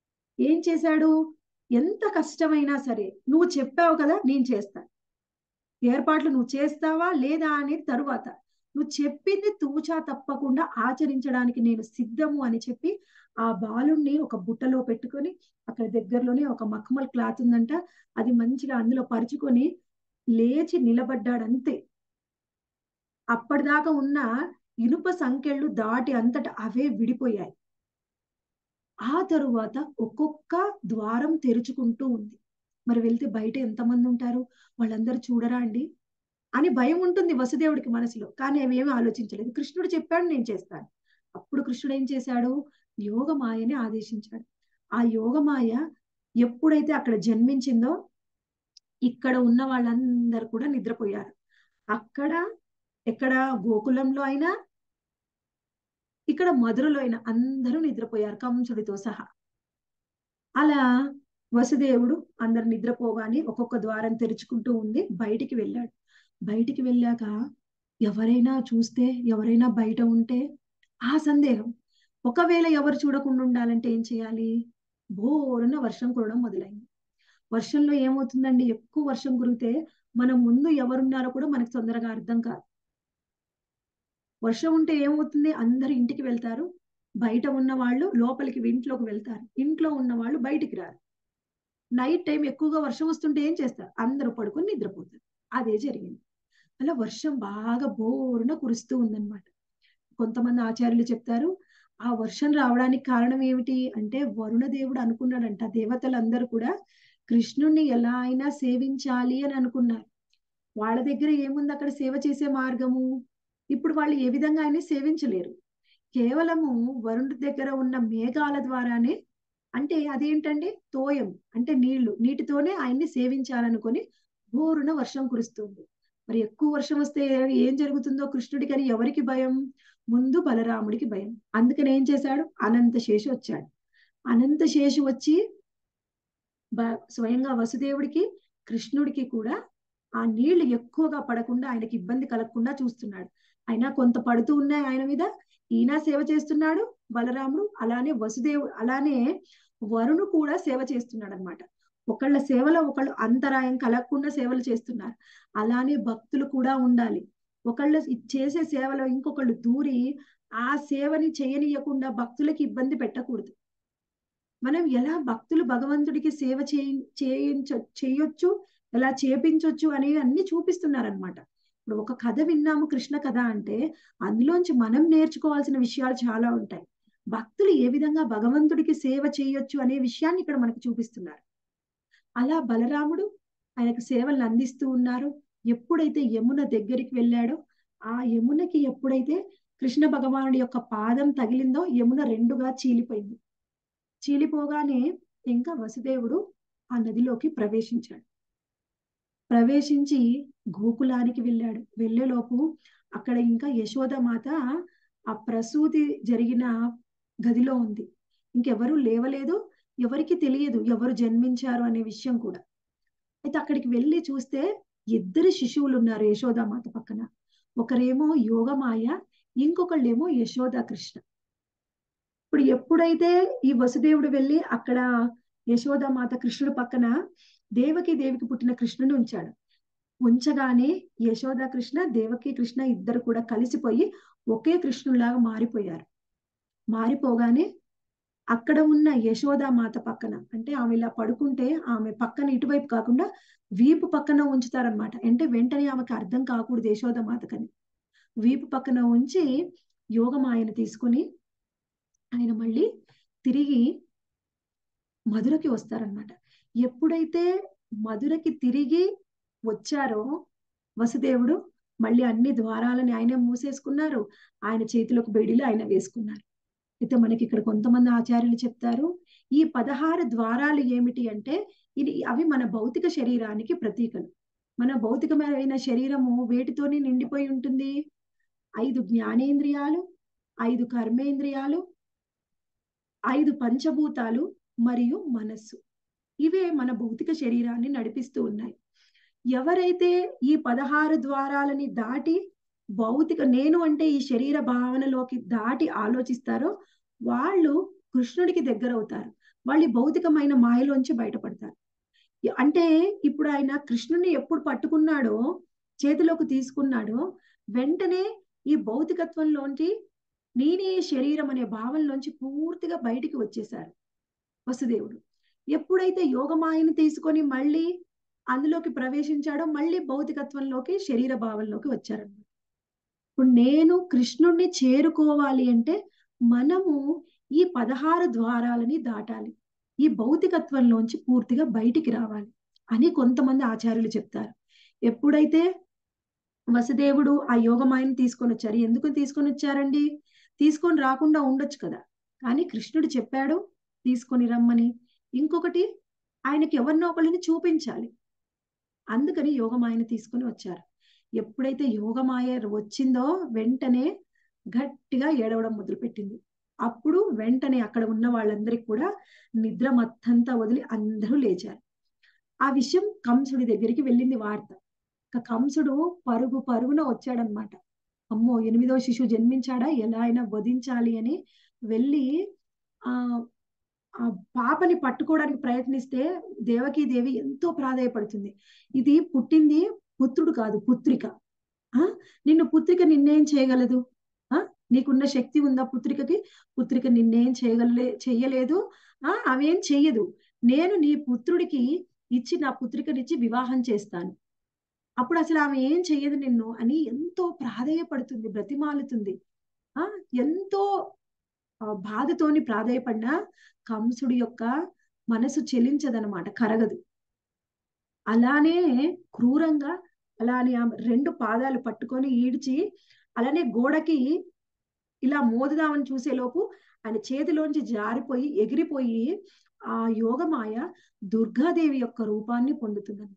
ఏం చేశాడు ఎంత కష్టమైనా సరే నువ్వు చెప్పావు కదా నేను చేస్తాను ఏర్పాట్లు నువ్వు చేస్తావా లేదా అనేది తరువాత నువ్వు చెప్పింది తూచా తప్పకుండా ఆచరించడానికి నేను సిద్ధము అని చెప్పి ఆ బాలుణ్ణి ఒక బుట్టలో పెట్టుకొని అక్కడ దగ్గరలోనే ఒక మఖమల్ క్లాత్ ఉందంట అది మంచిగా అందులో పరుచుకొని లేచి నిలబడ్డాడు అంతే అప్పటిదాకా ఉన్న ఇనుప సంఖ్యలు దాటి అంతట అవే విడిపోయాయి ఆ తరువాత ఒక్కొక్క ద్వారం తెరుచుకుంటూ ఉంది మరి వెళ్తే బయట ఎంతమంది ఉంటారు వాళ్ళందరూ చూడరా అండి అని భయం ఉంటుంది వసుదేవుడికి మనసులో కానీ అవి ఏమీ ఆలోచించలేదు కృష్ణుడు చెప్పాడు నేను చేస్తాను అప్పుడు కృష్ణుడు ఏం చేశాడు యోగమాయని ఆదేశించాడు ఆ యోగమాయ ఎప్పుడైతే అక్కడ జన్మించిందో ఇక్కడ ఉన్న వాళ్ళందరూ కూడా నిద్రపోయారు అక్కడ ఎక్కడ గోకులంలో అయినా ఇక్కడ మధురలో అయినా అందరూ నిద్రపోయారు కంసుడితో సహా అలా వసుదేవుడు అందరు నిద్రపోగానే ఒక్కొక్క ద్వారం తెరుచుకుంటూ ఉంది బయటికి వెళ్ళాడు బయటికి వెళ్ళాక ఎవరైనా చూస్తే ఎవరైనా బయట ఉంటే ఆ సందేహం ఒకవేళ ఎవరు చూడకుండా ఉండాలంటే ఏం చేయాలి బోరున వర్షం కురవడం మొదలైంది వర్షంలో ఏమవుతుందండి ఎక్కువ వర్షం కురిగితే మన ముందు ఎవరున్నారో కూడా మనకు తొందరగా అర్థం కాదు వర్షం ఉంటే ఏమవుతుంది అందరు ఇంటికి వెళ్తారు బయట ఉన్న వాళ్ళు లోపలికి ఇంట్లోకి వెళ్తారు ఇంట్లో ఉన్న వాళ్ళు బయటికి రారు నైట్ టైం ఎక్కువగా వర్షం వస్తుంటే ఏం చేస్తారు అందరూ పడుకొని నిద్రపోతారు అదే జరిగింది అలా వర్షం బాగా బోరున కురుస్తూ ఉందన్నమాట కొంతమంది ఆచార్యులు చెప్తారు ఆ వర్షం రావడానికి కారణం ఏమిటి అంటే వరుణ దేవుడు అనుకున్నాడంట దేవతలందరూ కూడా కృష్ణుణ్ణి ఎలా అయినా సేవించాలి అని అనుకున్నారు వాళ్ళ దగ్గర ఏముంది అక్కడ సేవ చేసే మార్గము ఇప్పుడు వాళ్ళు ఏ విధంగా ఆయన సేవించలేరు కేవలము వరుణుడి దగ్గర ఉన్న మేఘాల ద్వారానే అంటే అదేంటండి తోయం అంటే నీళ్లు నీటితోనే ఆయన్ని సేవించాలనుకొని బోరున వర్షం కురుస్తుంది మరి ఎక్కువ వర్షం వస్తే ఏం జరుగుతుందో కృష్ణుడికి అని ఎవరికి భయం ముందు బలరాముడికి భయం అందుకని ఏం చేశాడు అనంత శేషు వచ్చాడు అనంత శేషు వచ్చి స్వయంగా వసుదేవుడికి కృష్ణుడికి కూడా ఆ నీళ్లు ఎక్కువగా పడకుండా ఆయనకి ఇబ్బంది కలగకుండా చూస్తున్నాడు అయినా కొంత పడుతూ ఉన్నాయి ఆయన మీద ఈయన సేవ చేస్తున్నాడు బలరాముడు అలానే వసుదేవుడు అలానే వరుణు కూడా సేవ చేస్తున్నాడు అనమాట ఒకళ్ళ సేవలో ఒకళ్ళు అంతరాయం కలగకుండా సేవలు చేస్తున్నారు అలానే భక్తులు కూడా ఉండాలి ఒకళ్ళు చేసే సేవలో ఇంకొకళ్ళు దూరి ఆ సేవని చేయనీయకుండా భక్తులకి ఇబ్బంది పెట్టకూడదు మనం ఎలా భక్తులు భగవంతుడికి సేవ చేయి చేయించ చేయొచ్చు ఎలా చేపించొచ్చు అనేవి అన్ని చూపిస్తున్నారనమాట ఇప్పుడు ఒక కథ విన్నాము కృష్ణ కథ అంటే అందులోంచి మనం నేర్చుకోవాల్సిన విషయాలు చాలా ఉంటాయి భక్తులు ఏ విధంగా భగవంతుడికి సేవ చేయొచ్చు అనే విషయాన్ని ఇక్కడ మనకు చూపిస్తున్నారు అలా బలరాముడు ఆయనకు సేవలను అందిస్తూ ఉన్నారు ఎప్పుడైతే యమున దగ్గరికి వెళ్ళాడో ఆ యమునకి ఎప్పుడైతే కృష్ణ భగవానుడి యొక్క పాదం తగిలిందో యమున రెండుగా చీలిపోయింది చీలిపోగానే ఇంకా వసుదేవుడు ఆ నదిలోకి ప్రవేశించాడు ప్రవేశించి గోకులానికి వెళ్ళాడు వెళ్ళేలోపు అక్కడ ఇంకా యశోదమాత ఆ ప్రసూతి జరిగిన గదిలో ఉంది ఇంకెవరు లేవలేదు ఎవరికి తెలియదు ఎవరు జన్మించారు అనే విషయం కూడా అయితే అక్కడికి వెళ్ళి చూస్తే ఇద్దరు శిశువులు ఉన్నారు యశోదామాత పక్కన ఒకరేమో యోగమాయ ఇంకొకళ్ళేమో యశోద కృష్ణ ఇప్పుడు ఎప్పుడైతే ఈ వసుదేవుడు వెళ్ళి అక్కడ యశోదామాత కృష్ణుడు పక్కన దేవకి దేవికి పుట్టిన కృష్ణుని ఉంచాడు ఉంచగానే యశోద కృష్ణ దేవకి కృష్ణ ఇద్దరు కూడా కలిసిపోయి ఒకే కృష్ణులాగా మారిపోయారు మారిపోగానే అక్కడ ఉన్న యశోదామాత పక్కన అంటే ఆమె ఇలా పడుకుంటే ఆమె పక్కన ఇటువైపు కాకుండా వీపు పక్కన ఉంచుతారనమాట అంటే వెంటనే ఆమెకు అర్థం కాకూడదు యశోదమాతకని వీపు పక్కన ఉంచి యోగమాయను తీసుకుని ఆయన మళ్ళీ తిరిగి మధురకి వస్తారనమాట ఎప్పుడైతే మధురకి తిరిగి వచ్చారో వసుదేవుడు మళ్ళీ అన్ని ద్వారాలని ఆయనే మూసేసుకున్నారు ఆయన చేతిలోకి బెడిలు ఆయన వేసుకున్నారు అయితే మనకి ఇక్కడ కొంతమంది ఆచార్యులు చెప్తారు ఈ పదహారు ద్వారాలు ఏమిటి అంటే ఇది అవి మన భౌతిక శరీరానికి ప్రతీకలు మన భౌతికమైన శరీరము వేటితోని నిండిపోయి ఉంటుంది ఐదు జ్ఞానేంద్రియాలు ఐదు కర్మేంద్రియాలు ఐదు పంచభూతాలు మరియు మనస్సు ఇవే మన భౌతిక శరీరాన్ని నడిపిస్తూ ఉన్నాయి ఎవరైతే ఈ పదహారు ద్వారాలని దాటి భౌతిక నేను అంటే ఈ శరీర భావనలోకి దాటి ఆలోచిస్తారో వాళ్ళు కృష్ణుడికి దగ్గర అవుతారు వాళ్ళు భౌతికమైన మాయలోంచి బయటపడతారు అంటే ఇప్పుడు ఆయన కృష్ణుని ఎప్పుడు పట్టుకున్నాడో చేతిలోకి తీసుకున్నాడో వెంటనే ఈ భౌతికత్వంలోంచి నేనే శరీరం అనే భావంలోంచి పూర్తిగా బయటికి వచ్చేశారు వసుదేవుడు ఎప్పుడైతే యోగమాయను తీసుకొని మళ్ళీ అందులోకి ప్రవేశించాడో మళ్ళీ భౌతికత్వంలోకి శరీర భావంలోకి వచ్చారన్నమాట ఇప్పుడు నేను కృష్ణుణ్ణి చేరుకోవాలి అంటే మనము ఈ పదహారు ద్వారాలని దాటాలి ఈ భౌతికత్వంలోంచి పూర్తిగా బయటికి రావాలి అని కొంతమంది ఆచార్యులు చెప్తారు ఎప్పుడైతే వసుదేవుడు ఆ యోగమాయను తీసుకొని వచ్చారు ఎందుకు తీసుకొని వచ్చారండి తీసుకొని రాకుండా ఉండొచ్చు కదా కానీ కృష్ణుడు చెప్పాడు తీసుకొని రమ్మని ఇంకొకటి ఆయనకి ఎవరినో ఒకళ్ళని చూపించాలి అందుకని యోగమాయను తీసుకొని వచ్చారు ఎప్పుడైతే యోగమాయ వచ్చిందో వెంటనే గట్టిగా ఏడవడం మొదలుపెట్టింది అప్పుడు వెంటనే అక్కడ ఉన్న వాళ్ళందరికీ కూడా నిద్ర మత్తంతా వదిలి అందరూ లేచారు ఆ విషయం కంసుడి దగ్గరికి వెళ్ళింది వార్త కంసుడు పరుగు పరుగున వచ్చాడనమాట అమ్మో ఎనిమిదో శిశువు జన్మించాడా ఎలా అయినా వధించాలి అని వెళ్ళి ఆ ఆ పాపని పట్టుకోవడానికి ప్రయత్నిస్తే దేవకీ దేవి ఎంతో ప్రాధాయపడుతుంది ఇది పుట్టింది పుత్రుడు కాదు పుత్రిక ఆ నిన్ను పుత్రిక నిన్నేం చేయగలదు ఆ నీకున్న శక్తి ఉందా పుత్రికకి పుత్రిక నిన్నేం చేయగలలే చెయ్యలేదు ఆ అవేం చెయ్యదు నేను నీ పుత్రుడికి ఇచ్చి నా పుత్రికనిచ్చి వివాహం చేస్తాను అప్పుడు అసలు ఆమె ఏం చెయ్యదు నిన్ను అని ఎంతో ప్రాధేయపడుతుంది బ్రతిమాలుతుంది ఆ ఎంతో బాధతోని ప్రాధేయపడిన కంసుడి యొక్క మనసు చెలించదనమాట కరగదు అలానే క్రూరంగా అలానే రెండు పాదాలు పట్టుకొని ఈడ్చి అలానే గోడకి ఇలా మోదుదామని చూసేలోపు ఆయన చేతిలోంచి జారిపోయి ఎగిరిపోయి ఆ యోగమాయ దుర్గాదేవి యొక్క రూపాన్ని పొందుతుందన్నమాట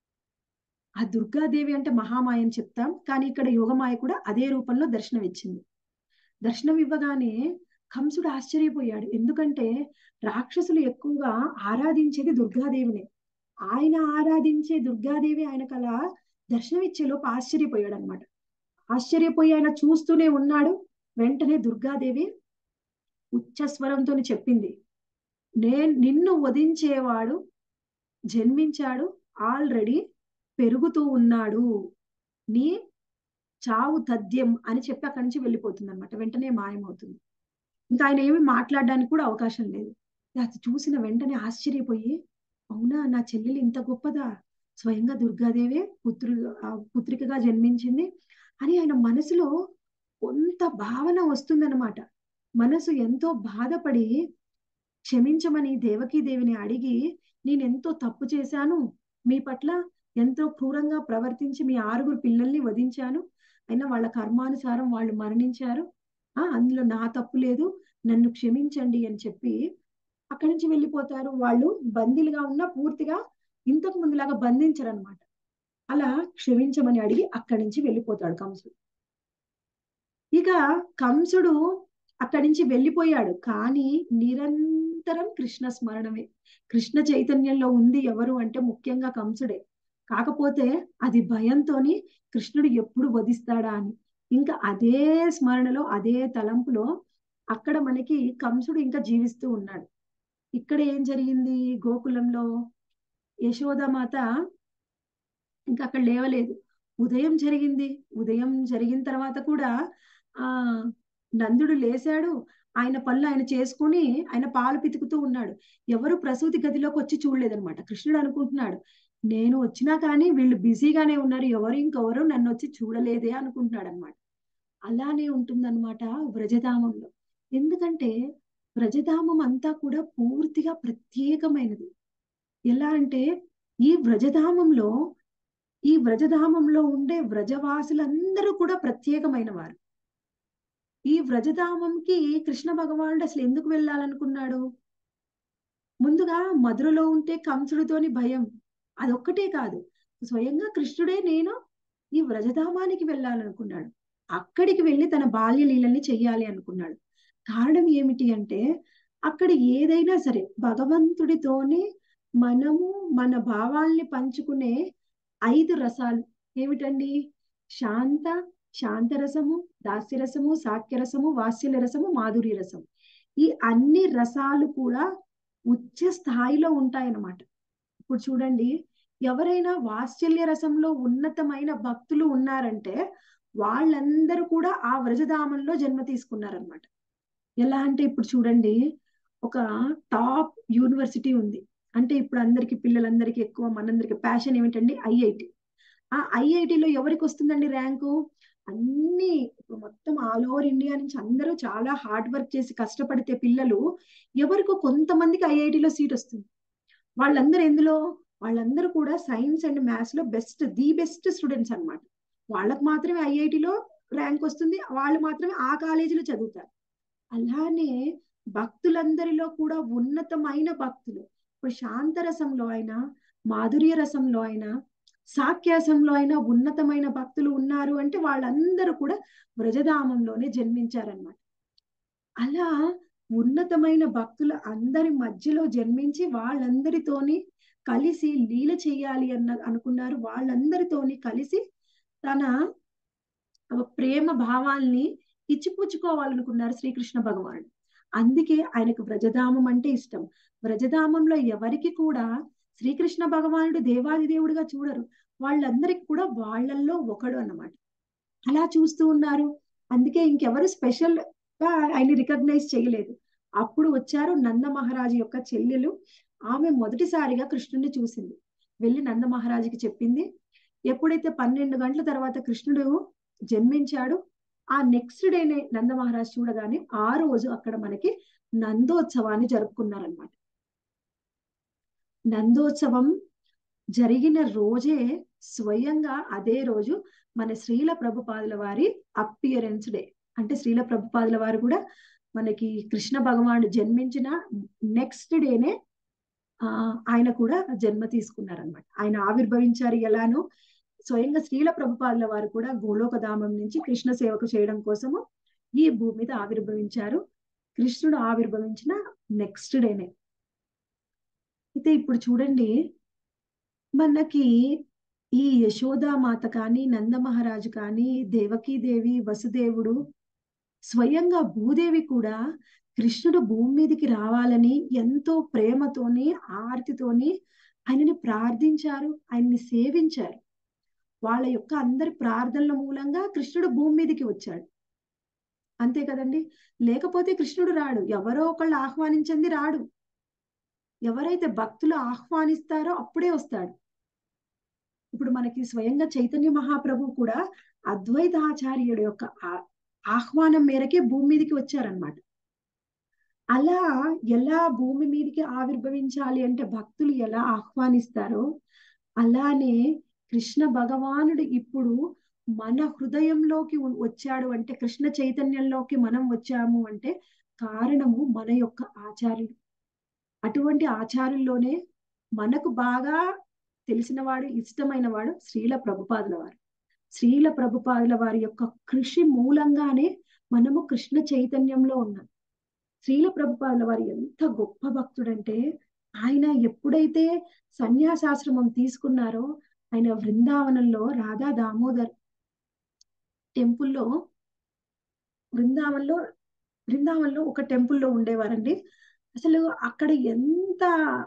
ఆ దుర్గాదేవి అంటే మహామాయ అని చెప్తాం కానీ ఇక్కడ యోగమాయ కూడా అదే రూపంలో దర్శనం ఇచ్చింది దర్శనం ఇవ్వగానే కంసుడు ఆశ్చర్యపోయాడు ఎందుకంటే రాక్షసులు ఎక్కువగా ఆరాధించేది దుర్గాదేవినే ఆయన ఆరాధించే దుర్గాదేవి ఆయనకు అలా దర్శనం ఇచ్చేలోపు ఆశ్చర్యపోయాడు అనమాట ఆశ్చర్యపోయి ఆయన చూస్తూనే ఉన్నాడు వెంటనే దుర్గాదేవి ఉచ్చస్వరంతో చెప్పింది నేను నిన్ను వధించేవాడు జన్మించాడు ఆల్రెడీ పెరుగుతూ ఉన్నాడు నీ చావు తథ్యం అని చెప్పి అక్కడి నుంచి వెళ్ళిపోతుంది అనమాట వెంటనే మాయమవుతుంది ఇంకా ఆయన ఏమి మాట్లాడడానికి కూడా అవకాశం లేదు అది చూసిన వెంటనే ఆశ్చర్యపోయి అవునా నా చెల్లెలు ఇంత గొప్పదా స్వయంగా దుర్గాదేవే పుత్రు ఆ పుత్రికగా జన్మించింది అని ఆయన మనసులో కొంత భావన వస్తుందన్నమాట మనసు ఎంతో బాధపడి క్షమించమని దేవిని అడిగి నేను ఎంతో తప్పు చేశాను మీ పట్ల ఎంతో క్రూరంగా ప్రవర్తించి మీ ఆరుగురు పిల్లల్ని వధించాను అయినా వాళ్ళ కర్మానుసారం వాళ్ళు మరణించారు ఆ అందులో నా తప్పు లేదు నన్ను క్షమించండి అని చెప్పి అక్కడి నుంచి వెళ్ళిపోతారు వాళ్ళు బందీలుగా ఉన్న పూర్తిగా ఇంతకు ముందులాగా బంధించరు అనమాట అలా క్షమించమని అడిగి అక్కడి నుంచి వెళ్ళిపోతాడు కంసుడు ఇక కంసుడు అక్కడి నుంచి వెళ్ళిపోయాడు కానీ నిరంతరం కృష్ణ స్మరణమే కృష్ణ చైతన్యంలో ఉంది ఎవరు అంటే ముఖ్యంగా కంసుడే కాకపోతే అది భయంతోని కృష్ణుడు ఎప్పుడు వధిస్తాడా అని ఇంకా అదే స్మరణలో అదే తలంపులో అక్కడ మనకి కంసుడు ఇంకా జీవిస్తూ ఉన్నాడు ఇక్కడ ఏం జరిగింది గోకులంలో యశోదమాత ఇంకా అక్కడ లేవలేదు ఉదయం జరిగింది ఉదయం జరిగిన తర్వాత కూడా ఆ నందుడు లేశాడు ఆయన పనులు ఆయన చేసుకుని ఆయన పాలు పితుకుతూ ఉన్నాడు ఎవరు ప్రసూతి గదిలోకి వచ్చి చూడలేదనమాట కృష్ణుడు అనుకుంటున్నాడు నేను వచ్చినా కానీ వీళ్ళు బిజీగానే ఉన్నారు ఎవరు ఇంకెవరు నన్ను వచ్చి చూడలేదే అనుకుంటున్నాడు అనమాట అలానే ఉంటుందన్నమాట వ్రజధామంలో ఎందుకంటే వ్రజధామం అంతా కూడా పూర్తిగా ప్రత్యేకమైనది ఎలా అంటే ఈ వ్రజధామంలో ఈ వ్రజధామంలో ఉండే వ్రజవాసులందరూ కూడా ప్రత్యేకమైన వారు ఈ వ్రజధామంకి కృష్ణ భగవానుడు అసలు ఎందుకు వెళ్ళాలనుకున్నాడు ముందుగా మధురలో ఉంటే కంసుడితోని భయం అదొక్కటే కాదు స్వయంగా కృష్ణుడే నేను ఈ వ్రజధామానికి వెళ్ళాలనుకున్నాడు అక్కడికి వెళ్ళి తన బాల్య లీలల్ని చెయ్యాలి అనుకున్నాడు కారణం ఏమిటి అంటే అక్కడ ఏదైనా సరే భగవంతుడితోనే మనము మన భావాల్ని పంచుకునే ఐదు రసాలు ఏమిటండి శాంత శాంతరసము దాస్యరసము సాక్యరసము వాత్సల్య రసము మాధుర్య రసం ఈ అన్ని రసాలు కూడా ఉచ్చ స్థాయిలో ఉంటాయన్నమాట ఇప్పుడు చూడండి ఎవరైనా వాత్సల్య రసంలో ఉన్నతమైన భక్తులు ఉన్నారంటే వాళ్ళందరూ కూడా ఆ వ్రజధామంలో జన్మ తీసుకున్నారనమాట ఎలా అంటే ఇప్పుడు చూడండి ఒక టాప్ యూనివర్సిటీ ఉంది అంటే ఇప్పుడు అందరికి పిల్లలందరికీ ఎక్కువ మనందరికి ప్యాషన్ ఏమిటండి ఐఐటి ఆ ఐఐటిలో ఎవరికి వస్తుందండి ర్యాంకు అన్ని ఇప్పుడు మొత్తం ఆల్ ఓవర్ ఇండియా నుంచి అందరూ చాలా హార్డ్ వర్క్ చేసి కష్టపడితే పిల్లలు ఎవరికో కొంతమందికి ఐఐటిలో సీట్ వస్తుంది వాళ్ళందరూ ఎందులో వాళ్ళందరూ కూడా సైన్స్ అండ్ మ్యాథ్స్ లో బెస్ట్ ది బెస్ట్ స్టూడెంట్స్ అనమాట వాళ్ళకి మాత్రమే ఐఐటిలో ర్యాంక్ వస్తుంది వాళ్ళు మాత్రమే ఆ కాలేజీలో చదువుతారు అలానే భక్తులందరిలో కూడా ఉన్నతమైన భక్తులు ఇప్పుడు శాంతరసంలో అయినా మాధుర్య రసంలో అయినా సాక్యాసంలో అయినా ఉన్నతమైన భక్తులు ఉన్నారు అంటే వాళ్ళందరూ కూడా వ్రజధామంలోనే జన్మించారనమాట అలా ఉన్నతమైన భక్తుల అందరి మధ్యలో జన్మించి వాళ్ళందరితోని కలిసి లీల చేయాలి అన్న అనుకున్నారు వాళ్ళందరితోని కలిసి తన ప్రేమ భావాల్ని ఇచ్చిపుచ్చుకోవాలనుకున్నారు శ్రీకృష్ణ భగవానుడు అందుకే ఆయనకు వ్రజధామం అంటే ఇష్టం వ్రజధామంలో ఎవరికి కూడా శ్రీకృష్ణ భగవానుడు దేవాది దేవుడిగా చూడరు వాళ్ళందరికి కూడా వాళ్ళల్లో ఒకడు అన్నమాట అలా చూస్తూ ఉన్నారు అందుకే ఇంకెవరు స్పెషల్ గా ఆయన రికగ్నైజ్ చేయలేదు అప్పుడు వచ్చారు నంద మహారాజు యొక్క చెల్లెలు ఆమె మొదటిసారిగా కృష్ణుడిని చూసింది వెళ్ళి నంద మహారాజుకి చెప్పింది ఎప్పుడైతే పన్నెండు గంటల తర్వాత కృష్ణుడు జన్మించాడు ఆ నెక్స్ట్ డేనే నంద మహారాజ్ చూడగానే ఆ రోజు అక్కడ మనకి నందోత్సవాన్ని జరుపుకున్నారనమాట నందోత్సవం జరిగిన రోజే స్వయంగా అదే రోజు మన శ్రీల ప్రభుపాదుల వారి అపియరెన్స్ డే అంటే శ్రీల ప్రభుపాదుల వారు కూడా మనకి కృష్ణ భగవానుడు జన్మించిన నెక్స్ట్ డేనే ఆ ఆయన కూడా జన్మ తీసుకున్నారనమాట ఆయన ఆవిర్భవించారు ఎలానో స్వయంగా శ్రీల ప్రభుపాదుల వారు కూడా గోలోకధామం నుంచి కృష్ణ సేవకు చేయడం కోసము ఈ భూమి మీద ఆవిర్భవించారు కృష్ణుడు ఆవిర్భవించిన నెక్స్ట్ డేనే అయితే ఇప్పుడు చూడండి మనకి ఈ యశోదామాత కానీ నందమహారాజు కానీ దేవకీదేవి వసుదేవుడు స్వయంగా భూదేవి కూడా కృష్ణుడు భూమి మీదకి రావాలని ఎంతో ప్రేమతోని ఆర్తితోని ఆయనని ప్రార్థించారు ఆయన్ని సేవించారు వాళ్ళ యొక్క అందరి ప్రార్థనల మూలంగా కృష్ణుడు భూమి మీదకి వచ్చాడు అంతే కదండి లేకపోతే కృష్ణుడు రాడు ఎవరో ఒకళ్ళు ఆహ్వానించింది రాడు ఎవరైతే భక్తులు ఆహ్వానిస్తారో అప్పుడే వస్తాడు ఇప్పుడు మనకి స్వయంగా చైతన్య మహాప్రభు కూడా అద్వైతాచార్యుడి యొక్క ఆ- ఆహ్వానం మేరకే భూమి మీదకి వచ్చారనమాట అలా ఎలా భూమి మీదకి ఆవిర్భవించాలి అంటే భక్తులు ఎలా ఆహ్వానిస్తారో అలానే కృష్ణ భగవానుడు ఇప్పుడు మన హృదయంలోకి ఉ- వచ్చాడు అంటే కృష్ణ చైతన్యంలోకి మనం వచ్చాము అంటే కారణము మన యొక్క ఆచార్యుడు అటువంటి ఆచార్యుల్లోనే మనకు బాగా తెలిసిన వాడు ఇష్టమైన వాడు శ్రీల ప్రభుపాదుల వారు శ్రీల ప్రభుపాదుల వారి యొక్క కృషి మూలంగానే మనము కృష్ణ చైతన్యంలో ఉన్నాం శ్రీల ప్రభుపాదుల వారు ఎంత గొప్ప భక్తుడంటే ఆయన ఎప్పుడైతే సన్యాసాశ్రమం తీసుకున్నారో ఆయన బృందావనంలో రాధా దామోదర్ టెంపుల్లో బృందావనంలో బృందావనంలో ఒక టెంపుల్లో ఉండేవారండి అసలు అక్కడ ఎంత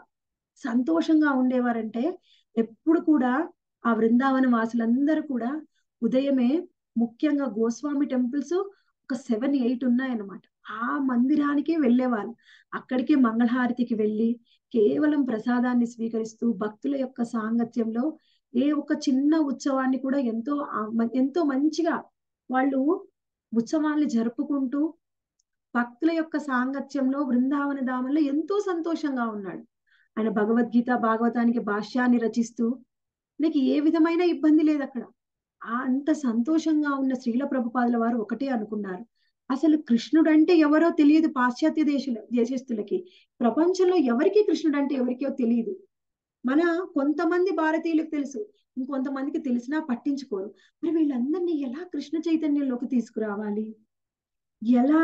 సంతోషంగా ఉండేవారంటే ఎప్పుడు కూడా ఆ బృందావన వాసులందరూ కూడా ఉదయమే ముఖ్యంగా గోస్వామి టెంపుల్స్ ఒక సెవెన్ ఎయిట్ ఉన్నాయన్నమాట ఆ మందిరానికే వెళ్ళేవారు అక్కడికే మంగళహారతికి వెళ్ళి కేవలం ప్రసాదాన్ని స్వీకరిస్తూ భక్తుల యొక్క సాంగత్యంలో ఏ ఒక చిన్న ఉత్సవాన్ని కూడా ఎంతో ఆ- మ- ఎంతో మంచిగా వాళ్ళు ఉత్సవాల్ని జరుపుకుంటూ భక్తుల యొక్క సాంగత్యంలో బృందావన ధామంలో ఎంతో సంతోషంగా ఉన్నాడు ఆయన భగవద్గీత భాగవతానికి భాష్యాన్ని రచిస్తూ మీకు ఏ విధమైన ఇబ్బంది లేదు అక్కడ ఆ అంత సంతోషంగా ఉన్న శ్రీల ప్రభుపాదుల వారు ఒకటే అనుకున్నారు అసలు కృష్ణుడు అంటే ఎవరో తెలియదు పాశ్చాత్య దేశుల దేశస్తులకి ప్రపంచంలో ఎవరికి కృష్ణుడు అంటే ఎవరికో తెలియదు మన కొంతమంది భారతీయులకు తెలుసు ఇంకొంతమందికి తెలిసినా పట్టించుకోరు మరి వీళ్ళందరినీ ఎలా కృష్ణ చైతన్యంలోకి తీసుకురావాలి ఎలా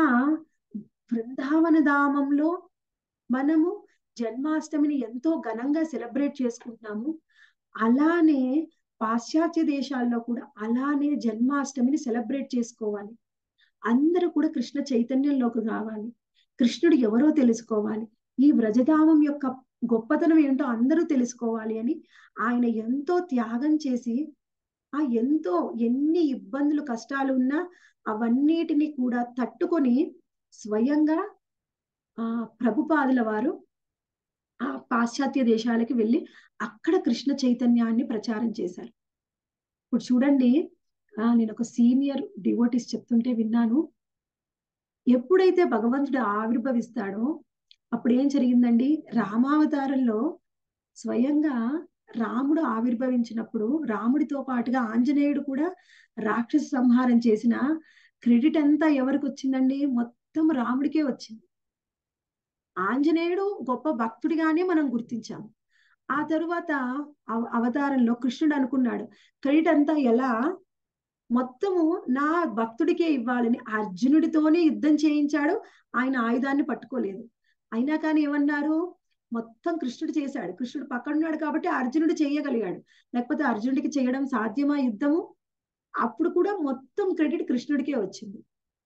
బృందావన ధామంలో మనము జన్మాష్టమిని ఎంతో ఘనంగా సెలబ్రేట్ చేసుకుంటున్నాము అలానే పాశ్చాత్య దేశాల్లో కూడా అలానే జన్మాష్టమిని సెలబ్రేట్ చేసుకోవాలి అందరూ కూడా కృష్ణ చైతన్యంలోకి రావాలి కృష్ణుడు ఎవరో తెలుసుకోవాలి ఈ వ్రజధామం యొక్క గొప్పతనం ఏంటో అందరూ తెలుసుకోవాలి అని ఆయన ఎంతో త్యాగం చేసి ఆ ఎంతో ఎన్ని ఇబ్బందులు కష్టాలు ఉన్నా అవన్నిటిని కూడా తట్టుకొని స్వయంగా ఆ ప్రభుపాదుల వారు ఆ పాశ్చాత్య దేశాలకి వెళ్ళి అక్కడ కృష్ణ చైతన్యాన్ని ప్రచారం చేశారు ఇప్పుడు చూడండి ఆ నేను ఒక సీనియర్ డివోటీస్ చెప్తుంటే విన్నాను ఎప్పుడైతే భగవంతుడు ఆవిర్భవిస్తాడో అప్పుడు ఏం జరిగిందండి రామావతారంలో స్వయంగా రాముడు ఆవిర్భవించినప్పుడు రాముడితో పాటుగా ఆంజనేయుడు కూడా రాక్షస సంహారం చేసిన క్రెడిట్ అంతా ఎవరికి వచ్చిందండి మొత్తం రాముడికే వచ్చింది ఆంజనేయుడు గొప్ప భక్తుడిగానే మనం గుర్తించాము ఆ తరువాత అవ- అవతారంలో కృష్ణుడు అనుకున్నాడు క్రెడిట్ అంతా ఎలా మొత్తము నా భక్తుడికే ఇవ్వాలని అర్జునుడితోనే యుద్ధం చేయించాడు ఆయన ఆయుధాన్ని పట్టుకోలేదు అయినా కానీ ఏమన్నారు మొత్తం కృష్ణుడు చేశాడు కృష్ణుడు పక్కన ఉన్నాడు కాబట్టి అర్జునుడు చేయగలిగాడు లేకపోతే అర్జునుడికి చేయడం సాధ్యమా యుద్ధము అప్పుడు కూడా మొత్తం క్రెడిట్ కృష్ణుడికే వచ్చింది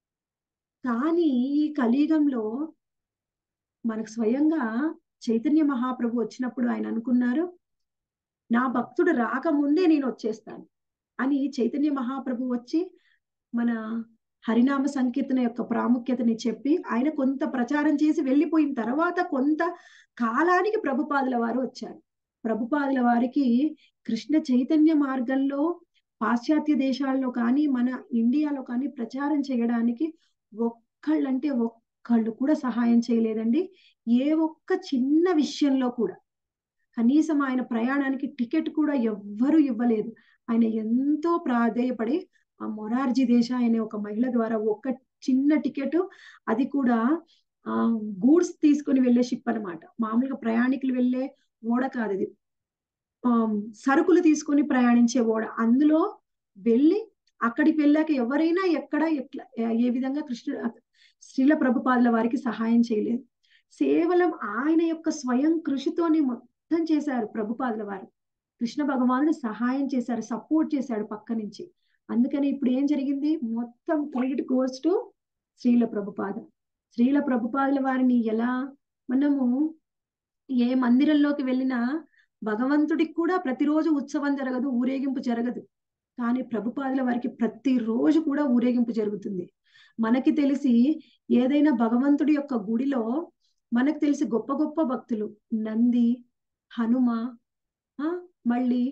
కానీ ఈ కలియుగంలో మనకు స్వయంగా చైతన్య మహాప్రభు వచ్చినప్పుడు ఆయన అనుకున్నారు నా భక్తుడు రాకముందే నేను వచ్చేస్తాను అని చైతన్య మహాప్రభు వచ్చి మన హరినామ సంకీర్తన యొక్క ప్రాముఖ్యతని చెప్పి ఆయన కొంత ప్రచారం చేసి వెళ్ళిపోయిన తర్వాత కొంత కాలానికి ప్రభుపాదుల వారు వచ్చారు ప్రభుపాదుల వారికి కృష్ణ చైతన్య మార్గంలో పాశ్చాత్య దేశాల్లో కానీ మన ఇండియాలో కానీ ప్రచారం చేయడానికి ఒక్కళ్ళంటే ఒక్కళ్ళు కూడా సహాయం చేయలేదండి ఏ ఒక్క చిన్న విషయంలో కూడా కనీసం ఆయన ప్రయాణానికి టికెట్ కూడా ఎవ్వరూ ఇవ్వలేదు ఆయన ఎంతో ప్రాధేయపడి ఆ మొరార్జీ దేశాయ్ అనే ఒక మహిళ ద్వారా ఒక్క చిన్న టికెట్ అది కూడా ఆ గూడ్స్ తీసుకొని వెళ్ళే షిప్ అన్నమాట మామూలుగా ప్రయాణికులు వెళ్ళే ఓడ కాదు ఇది ఆ సరుకులు తీసుకొని ప్రయాణించే ఓడ అందులో వెళ్ళి అక్కడికి వెళ్ళాక ఎవరైనా ఎక్కడ ఎట్లా ఏ విధంగా కృష్ణ శ్రీల ప్రభుపాదుల వారికి సహాయం చేయలేదు కేవలం ఆయన యొక్క స్వయం కృషితోని మొత్తం చేశారు ప్రభుపాదుల వారు కృష్ణ భగవానుడు సహాయం చేశారు సపోర్ట్ చేశాడు పక్క నుంచి అందుకని ఇప్పుడు ఏం జరిగింది మొత్తం credit goes to Srila Prabhupada Srila ప్రభుపాదుల వారిని ఎలా మనము ఏ మందిరంలోకి వెళ్ళినా భగవంతుడికి కూడా ప్రతిరోజు ఉత్సవం జరగదు ఊరేగింపు జరగదు కానీ ప్రభుపాదుల వారికి ప్రతిరోజు కూడా ఊరేగింపు జరుగుతుంది మనకి తెలిసి ఏదైనా భగవంతుడి యొక్క గుడిలో మనకు తెలిసి గొప్ప గొప్ప భక్తులు నంది హనుమ ఆ మళ్ళీ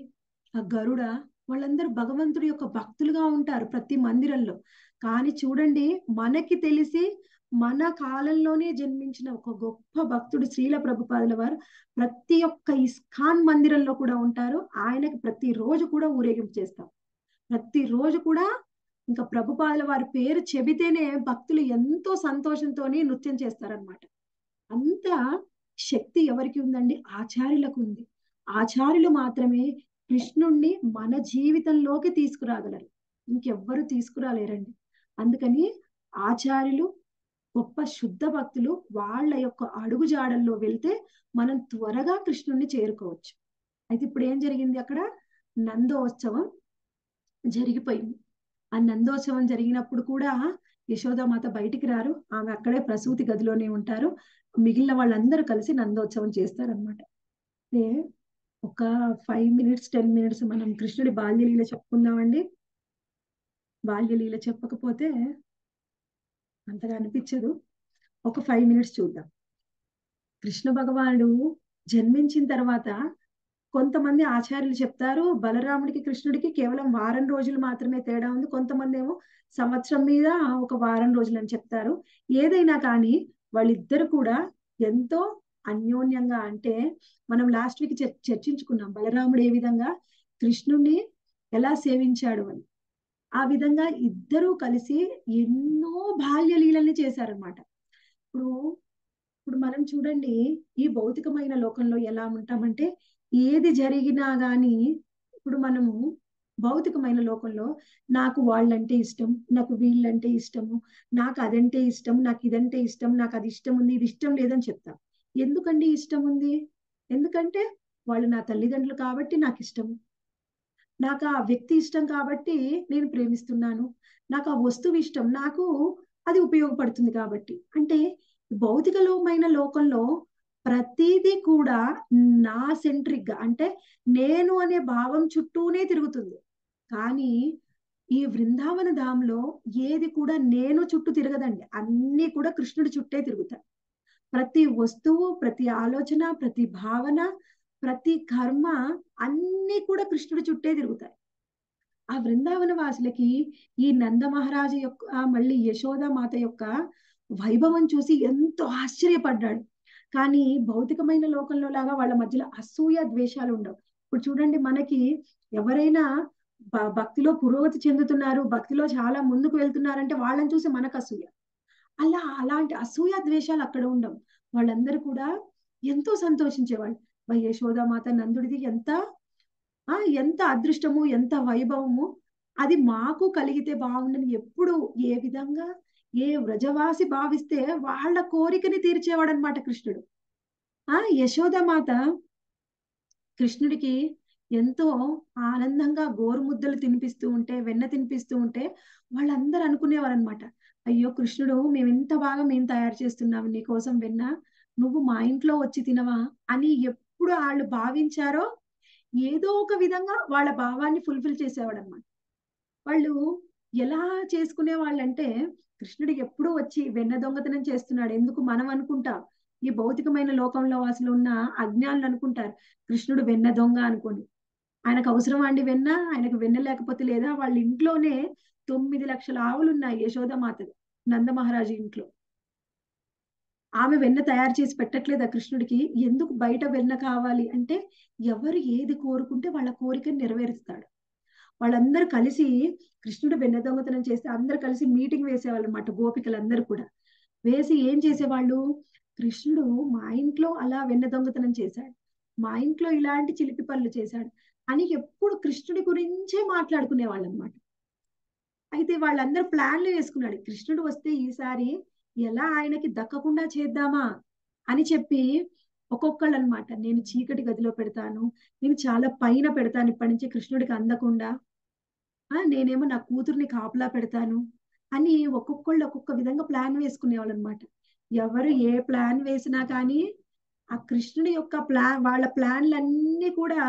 ఆ గరుడ వాళ్ళందరూ భగవంతుడి యొక్క భక్తులుగా ఉంటారు ప్రతి మందిరంలో కానీ చూడండి మనకి తెలిసి మన కాలంలోనే జన్మించిన ఒక గొప్ప భక్తుడు శ్రీల ప్రభుపాదుల వారు ప్రతి ఒక్క ఇస్కాన్ మందిరంలో కూడా ఉంటారు ఆయనకి ప్రతి రోజు కూడా ఊరేగింపు చేస్తాం ప్రతి రోజు కూడా ఇంకా ప్రభుపాదుల వారి పేరు చెబితేనే భక్తులు ఎంతో సంతోషంతో నృత్యం చేస్తారనమాట అంత శక్తి ఎవరికి ఉందండి ఆచార్యులకు ఉంది ఆచార్యులు మాత్రమే కృష్ణుణ్ణి మన జీవితంలోకి తీసుకురాగలరు ఇంకెవ్వరు తీసుకురాలేరండి అందుకని ఆచార్యులు గొప్ప శుద్ధ భక్తులు వాళ్ళ యొక్క అడుగు జాడల్లో వెళ్తే మనం త్వరగా కృష్ణుణ్ణి చేరుకోవచ్చు అయితే ఇప్పుడు ఏం జరిగింది అక్కడ నందోత్సవం జరిగిపోయింది ఆ నందోత్సవం జరిగినప్పుడు కూడా యశోదామాత బయటికి రారు ఆమె అక్కడే ప్రసూతి గదిలోనే ఉంటారు మిగిలిన వాళ్ళందరూ కలిసి నందోత్సవం చేస్తారనమాట అంటే ఒక ఫైవ్ మినిట్స్ టెన్ మినిట్స్ మనం కృష్ణుడి బాల్యలీల చెప్పుకుందామండి బాల్యలీల చెప్పకపోతే అంతగా అనిపించదు ఒక ఫైవ్ మినిట్స్ చూద్దాం కృష్ణ భగవానుడు జన్మించిన తర్వాత కొంతమంది ఆచార్యులు చెప్తారు బలరాముడికి కృష్ణుడికి కేవలం వారం రోజులు మాత్రమే తేడా ఉంది కొంతమంది ఏమో సంవత్సరం మీద ఒక వారం రోజులు అని చెప్తారు ఏదైనా కానీ వాళ్ళిద్దరు కూడా ఎంతో అన్యోన్యంగా అంటే మనం లాస్ట్ వీక్ చర్చించుకున్నాం బలరాముడు ఏ విధంగా కృష్ణుణ్ణి ఎలా సేవించాడు అని ఆ విధంగా ఇద్దరూ కలిసి ఎన్నో బాల్య లీలల్ని చేశారనమాట ఇప్పుడు ఇప్పుడు మనం చూడండి ఈ భౌతికమైన లోకంలో ఎలా ఉంటామంటే ఏది జరిగినా గాని ఇప్పుడు మనము భౌతికమైన లోకంలో నాకు వాళ్ళంటే ఇష్టం నాకు వీళ్ళంటే ఇష్టము నాకు అదంటే ఇష్టం నాకు ఇదంటే ఇష్టం నాకు అది ఇష్టం ఉంది ఇది ఇష్టం లేదని చెప్తాం ఎందుకండి ఇష్టం ఉంది ఎందుకంటే వాళ్ళు నా తల్లిదండ్రులు కాబట్టి నాకు ఇష్టము నాకు ఆ వ్యక్తి ఇష్టం కాబట్టి నేను ప్రేమిస్తున్నాను నాకు ఆ వస్తువు ఇష్టం నాకు అది ఉపయోగపడుతుంది కాబట్టి అంటే భౌతికమైన లోకంలో ప్రతిదీ కూడా నా సెంట్రిక్ గా అంటే నేను అనే భావం చుట్టూనే తిరుగుతుంది కానీ ఈ బృందావన ధాంలో ఏది కూడా నేను చుట్టూ తిరగదండి అన్ని కూడా కృష్ణుడి చుట్టే తిరుగుతాయి ప్రతి వస్తువు ప్రతి ఆలోచన ప్రతి భావన ప్రతి కర్మ అన్ని కూడా కృష్ణుడి చుట్టే తిరుగుతాయి ఆ బృందావన వాసులకి ఈ నంద మహారాజు యొక్క మళ్ళీ యశోద మాత యొక్క వైభవం చూసి ఎంతో ఆశ్చర్యపడ్డాడు కానీ భౌతికమైన లోకంలో లాగా వాళ్ళ మధ్యలో అసూయ ద్వేషాలు ఉండవు ఇప్పుడు చూడండి మనకి ఎవరైనా భక్తిలో పురోగతి చెందుతున్నారు భక్తిలో చాలా ముందుకు వెళ్తున్నారంటే వాళ్ళని చూసి మనకు అసూయ అలా అలాంటి అసూయ ద్వేషాలు అక్కడ ఉండవు వాళ్ళందరూ కూడా ఎంతో సంతోషించేవాళ్ళు యశోదామాత నందుడిది ఎంత ఆ ఎంత అదృష్టము ఎంత వైభవము అది మాకు కలిగితే బాగుండని ఎప్పుడు ఏ విధంగా ఏ వ్రజవాసి భావిస్తే వాళ్ళ కోరికని తీర్చేవాడు అనమాట కృష్ణుడు ఆ యశోదమాత కృష్ణుడికి ఎంతో ఆనందంగా గోరుముద్దలు తినిపిస్తూ ఉంటే వెన్న తినిపిస్తూ ఉంటే వాళ్ళందరూ అనుకునేవారు అనమాట అయ్యో కృష్ణుడు మేము ఎంత బాగా మేము తయారు చేస్తున్నాము నీ కోసం వెన్న నువ్వు మా ఇంట్లో వచ్చి తినవా అని ఎప్పుడు వాళ్ళు భావించారో ఏదో ఒక విధంగా వాళ్ళ భావాన్ని ఫుల్ఫిల్ చేసేవాడు అనమాట వాళ్ళు ఎలా చేసుకునే వాళ్ళంటే కృష్ణుడు ఎప్పుడూ వచ్చి వెన్న దొంగతనం చేస్తున్నాడు ఎందుకు మనం అనుకుంటాం ఈ భౌతికమైన లోకంలో అసలు ఉన్న అజ్ఞానులు అనుకుంటారు కృష్ణుడు వెన్న దొంగ అనుకోని ఆయనకు అవసరం అండి వెన్న ఆయనకు వెన్న లేకపోతే లేదా వాళ్ళ ఇంట్లోనే తొమ్మిది లక్షల ఆవులు ఉన్నాయి యశోదమాతది నందమహారాజు ఇంట్లో ఆమె వెన్న తయారు చేసి పెట్టట్లేదా కృష్ణుడికి ఎందుకు బయట వెన్న కావాలి అంటే ఎవరు ఏది కోరుకుంటే వాళ్ళ కోరికను నెరవేరుస్తాడు వాళ్ళందరూ కలిసి కృష్ణుడు వెన్న దొంగతనం చేస్తే అందరు కలిసి మీటింగ్ వేసేవాళ్ళు అనమాట గోపికలందరూ కూడా వేసి ఏం చేసేవాళ్ళు కృష్ణుడు మా ఇంట్లో అలా వెన్న దొంగతనం చేశాడు మా ఇంట్లో ఇలాంటి చిలిపి పనులు చేశాడు అని ఎప్పుడు కృష్ణుడి గురించే మాట్లాడుకునేవాళ్ళు అనమాట అయితే వాళ్ళందరూ ప్లాన్లు వేసుకున్నాడు కృష్ణుడు వస్తే ఈసారి ఎలా ఆయనకి దక్కకుండా చేద్దామా అని చెప్పి ఒక్కొక్కళ్ళు అనమాట నేను చీకటి గదిలో పెడతాను నేను చాలా పైన పెడతాను ఇప్పటి నుంచి కృష్ణుడికి అందకుండా ఆ నేనేమో నా కూతుర్ని కాపలా పెడతాను అని ఒక్కొక్కళ్ళు ఒక్కొక్క విధంగా ప్లాన్ వేసుకునేవాళ్ళు అనమాట ఎవరు ఏ ప్లాన్ వేసినా కానీ ఆ కృష్ణుడి యొక్క ప్లాన్ వాళ్ళ ప్లాన్లన్నీ కూడా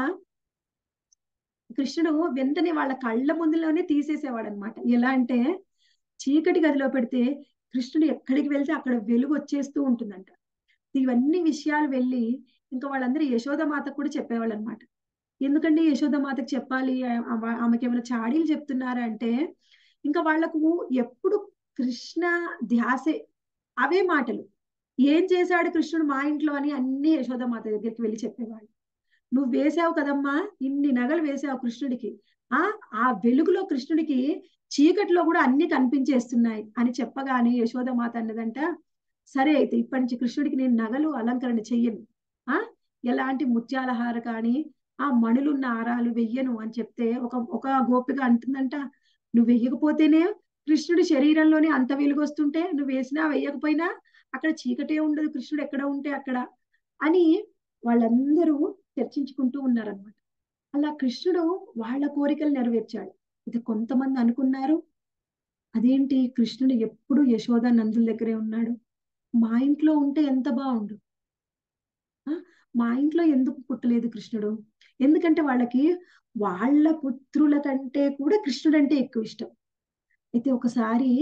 కృష్ణుడు వెంటనే వాళ్ళ కళ్ళ ముందులోనే తీసేసేవాడు అనమాట ఎలా అంటే చీకటి గదిలో పెడితే కృష్ణుడు ఎక్కడికి వెళ్తే అక్కడ వెలుగు వచ్చేస్తూ ఉంటుందంట ఇవన్నీ విషయాలు వెళ్ళి ఇంకా వాళ్ళందరూ యశోద మాత కూడా చెప్పేవాళ్ళు అనమాట ఎందుకండి యశోదమాతకి చెప్పాలి ఆ- ఆ- ఆమెకి ఏమైనా చాడీలు చెప్తున్నారా అంటే ఇంకా వాళ్ళకు ఎప్పుడు కృష్ణ ధ్యాసే అవే మాటలు ఏం చేశాడు కృష్ణుడు మా ఇంట్లో అని అన్ని యశోదమాత దగ్గరికి వెళ్ళి చెప్పేవాళ్ళు నువ్వు వేసావు కదమ్మా ఇన్ని నగలు వేసావు కృష్ణుడికి ఆ ఆ వెలుగులో కృష్ణుడికి చీకట్లో కూడా అన్ని కనిపించేస్తున్నాయి అని చెప్పగానే యశోదమాత అన్నదంట సరే అయితే ఇప్పటి నుంచి కృష్ణుడికి నేను నగలు అలంకరణ చెయ్యను ఆ ఎలాంటి ముత్యాల హార కానీ ఆ మణులున్న హారాలు వెయ్యను అని చెప్తే ఒక ఒక గోపిక అంటుందంట నువ్వు వెయ్యకపోతేనే కృష్ణుడి శరీరంలోనే అంత వెలుగు వస్తుంటే నువ్వు వేసినా వెయ్యకపోయినా అక్కడ చీకటే ఉండదు కృష్ణుడు ఎక్కడ ఉంటే అక్కడ అని వాళ్ళందరూ చర్చించుకుంటూ ఉన్నారనమాట అలా కృష్ణుడు వాళ్ళ కోరికలు నెరవేర్చాడు ఇది కొంతమంది అనుకున్నారు అదేంటి కృష్ణుడు ఎప్పుడు యశోద నందుల దగ్గరే ఉన్నాడు మా ఇంట్లో ఉంటే ఎంత బాగుండు ఆ, మా ఇంట్లో ఎందుకు పుట్టలేదు కృష్ణుడు ఎందుకంటే వాళ్ళకి వాళ్ళ పుత్రుల కంటే కూడా కృష్ణుడు అంటే ఎక్కువ ఇష్టం అయితే ఒకసారి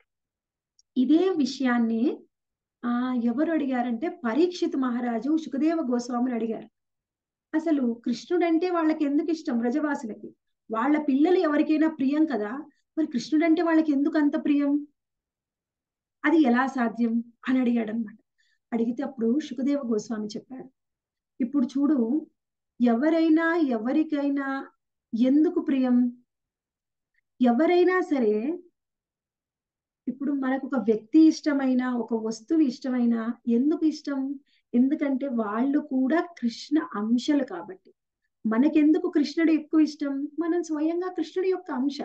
ఇదే విషయాన్ని ఆ ఎవరు అడిగారంటే పరీక్షిత్ మహారాజు సుఖదేవ గోస్వామిని అడిగారు అసలు కృష్ణుడు అంటే వాళ్ళకి ఎందుకు ఇష్టం వ్రజవాసులకి వాళ్ళ పిల్లలు ఎవరికైనా ప్రియం కదా మరి కృష్ణుడు అంటే వాళ్ళకి ఎందుకు అంత ప్రియం అది ఎలా సాధ్యం అని అడిగాడు అనమాట అడిగితే అప్పుడు సుఖదేవ గోస్వామి చెప్పాడు ఇప్పుడు చూడు ఎవరైనా ఎవరికైనా ఎందుకు ప్రియం ఎవరైనా సరే ఇప్పుడు మనకు ఒక వ్యక్తి ఇష్టమైన ఒక వస్తువు ఇష్టమైన ఎందుకు ఇష్టం ఎందుకంటే వాళ్ళు కూడా కృష్ణ అంశలు కాబట్టి మనకెందుకు కృష్ణుడు ఎక్కువ ఇష్టం మనం స్వయంగా కృష్ణుడి యొక్క అంశ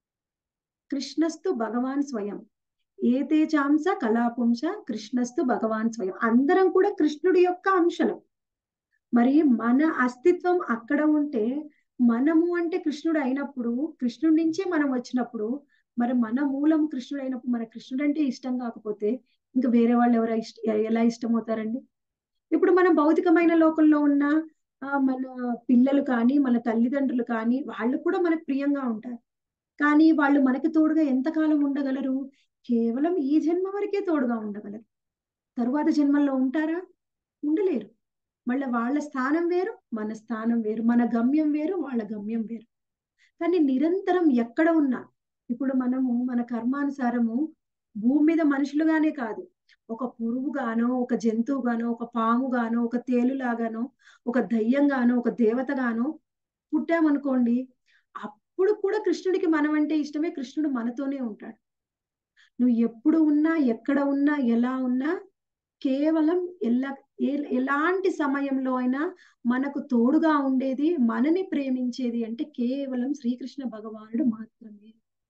కృష్ణస్తు భగవాన్ స్వయం ఏతే చాంస కళాపుంస కృష్ణస్తు భగవాన్ స్వయం అందరం కూడా కృష్ణుడి యొక్క అంశలు మరి మన అస్తిత్వం అక్కడ ఉంటే మనము అంటే కృష్ణుడు అయినప్పుడు కృష్ణుడి నుంచే మనం వచ్చినప్పుడు మరి మన మూలం కృష్ణుడు అయినప్పుడు మన కృష్ణుడు అంటే ఇష్టం కాకపోతే ఇంకా వేరే వాళ్ళు ఎవరు ఇష్ట ఎలా ఇష్టమవుతారండి ఇప్పుడు మనం భౌతికమైన లోకంలో ఉన్న ఆ, మన పిల్లలు కానీ మన తల్లిదండ్రులు కానీ వాళ్ళు కూడా మనకు ప్రియంగా ఉంటారు కానీ వాళ్ళు మనకి తోడుగా ఎంతకాలం ఉండగలరు కేవలం ఈ జన్మ వరకే తోడుగా ఉండగలరు తరువాత జన్మల్లో ఉంటారా ఉండలేరు మళ్ళీ వాళ్ళ స్థానం వేరు మన స్థానం వేరు మన గమ్యం వేరు వాళ్ళ గమ్యం వేరు కానీ నిరంతరం ఎక్కడ ఉన్నా ఇప్పుడు మనము మన కర్మానుసారము భూమి మీద మనుషులుగానే కాదు ఒక పురుగుగానో ఒక జంతువుగానో ఒక పాముగానో ఒక తేలులాగానో ఒక దయ్యంగానో ఒక దేవతగానో పుట్టామనుకోండి అప్పుడు కూడా కృష్ణుడికి మనం అంటే ఇష్టమే కృష్ణుడు మనతోనే ఉంటాడు నువ్వు ఎప్పుడు ఉన్నా ఎక్కడ ఉన్నా ఎలా ఉన్నా కేవలం ఎలా ఏ- ఎలాంటి సమయంలో అయినా మనకు తోడుగా ఉండేది మనని ప్రేమించేది అంటే కేవలం శ్రీకృష్ణ భగవానుడు మాత్రమే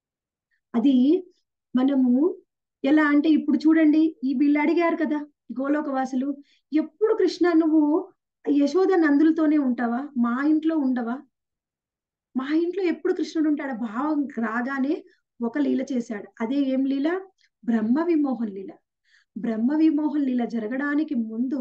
అది మనము ఎలా అంటే ఇప్పుడు చూడండి ఈ వీళ్ళు అడిగారు కదా గోలోకవాసులు ఎప్పుడు కృష్ణ నువ్వు యశోద నందులతోనే ఉంటావా మా ఇంట్లో ఉండవా మా ఇంట్లో ఎప్పుడు కృష్ణుడు ఉంటాడు భావం రాగానే ఒక లీల చేశాడు అదే ఏం లీల బ్రహ్మ విమోహన్ లీల బ్రహ్మ విమోహన్ లీల జరగడానికి ముందు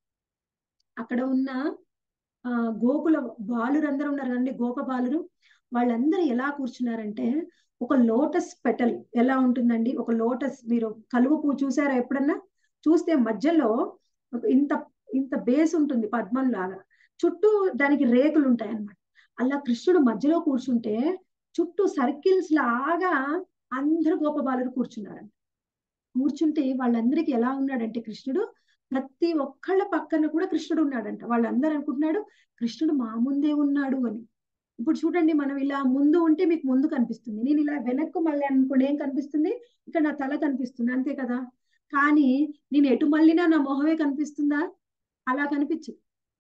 అక్కడ ఉన్న ఆ గోకుల బాలురందరూ ఉన్నారు కదండి గోప బాలురు వాళ్ళందరూ ఎలా కూర్చున్నారంటే ఒక లోటస్ పెటల్ ఎలా ఉంటుందండి ఒక లోటస్ మీరు కలువ పువ్వు చూసారా ఎప్పుడన్నా చూస్తే మధ్యలో ఒక ఇంత ఇంత బేస్ ఉంటుంది పద్మం లాగా చుట్టూ దానికి రేకులు ఉంటాయి అన్నమాట అలా కృష్ణుడు మధ్యలో కూర్చుంటే చుట్టూ సర్కిల్స్ లాగా అందరు గోపబాలురు కూర్చున్నారంట కూర్చుంటే వాళ్ళందరికీ ఎలా ఉన్నాడంటే కృష్ణుడు ప్రతి ఒక్కళ్ళ పక్కన కూడా కృష్ణుడు ఉన్నాడంట వాళ్ళందరూ అనుకుంటున్నాడు కృష్ణుడు మా ముందే ఉన్నాడు అని ఇప్పుడు చూడండి మనం ఇలా ముందు ఉంటే మీకు ముందు కనిపిస్తుంది నేను ఇలా వెనక్కు మళ్ళీ అనుకోండి ఏం కనిపిస్తుంది ఇక్కడ నా తల కనిపిస్తుంది అంతే కదా కానీ నేను ఎటు మళ్ళినా నా మొహమే కనిపిస్తుందా అలా కనిపించదు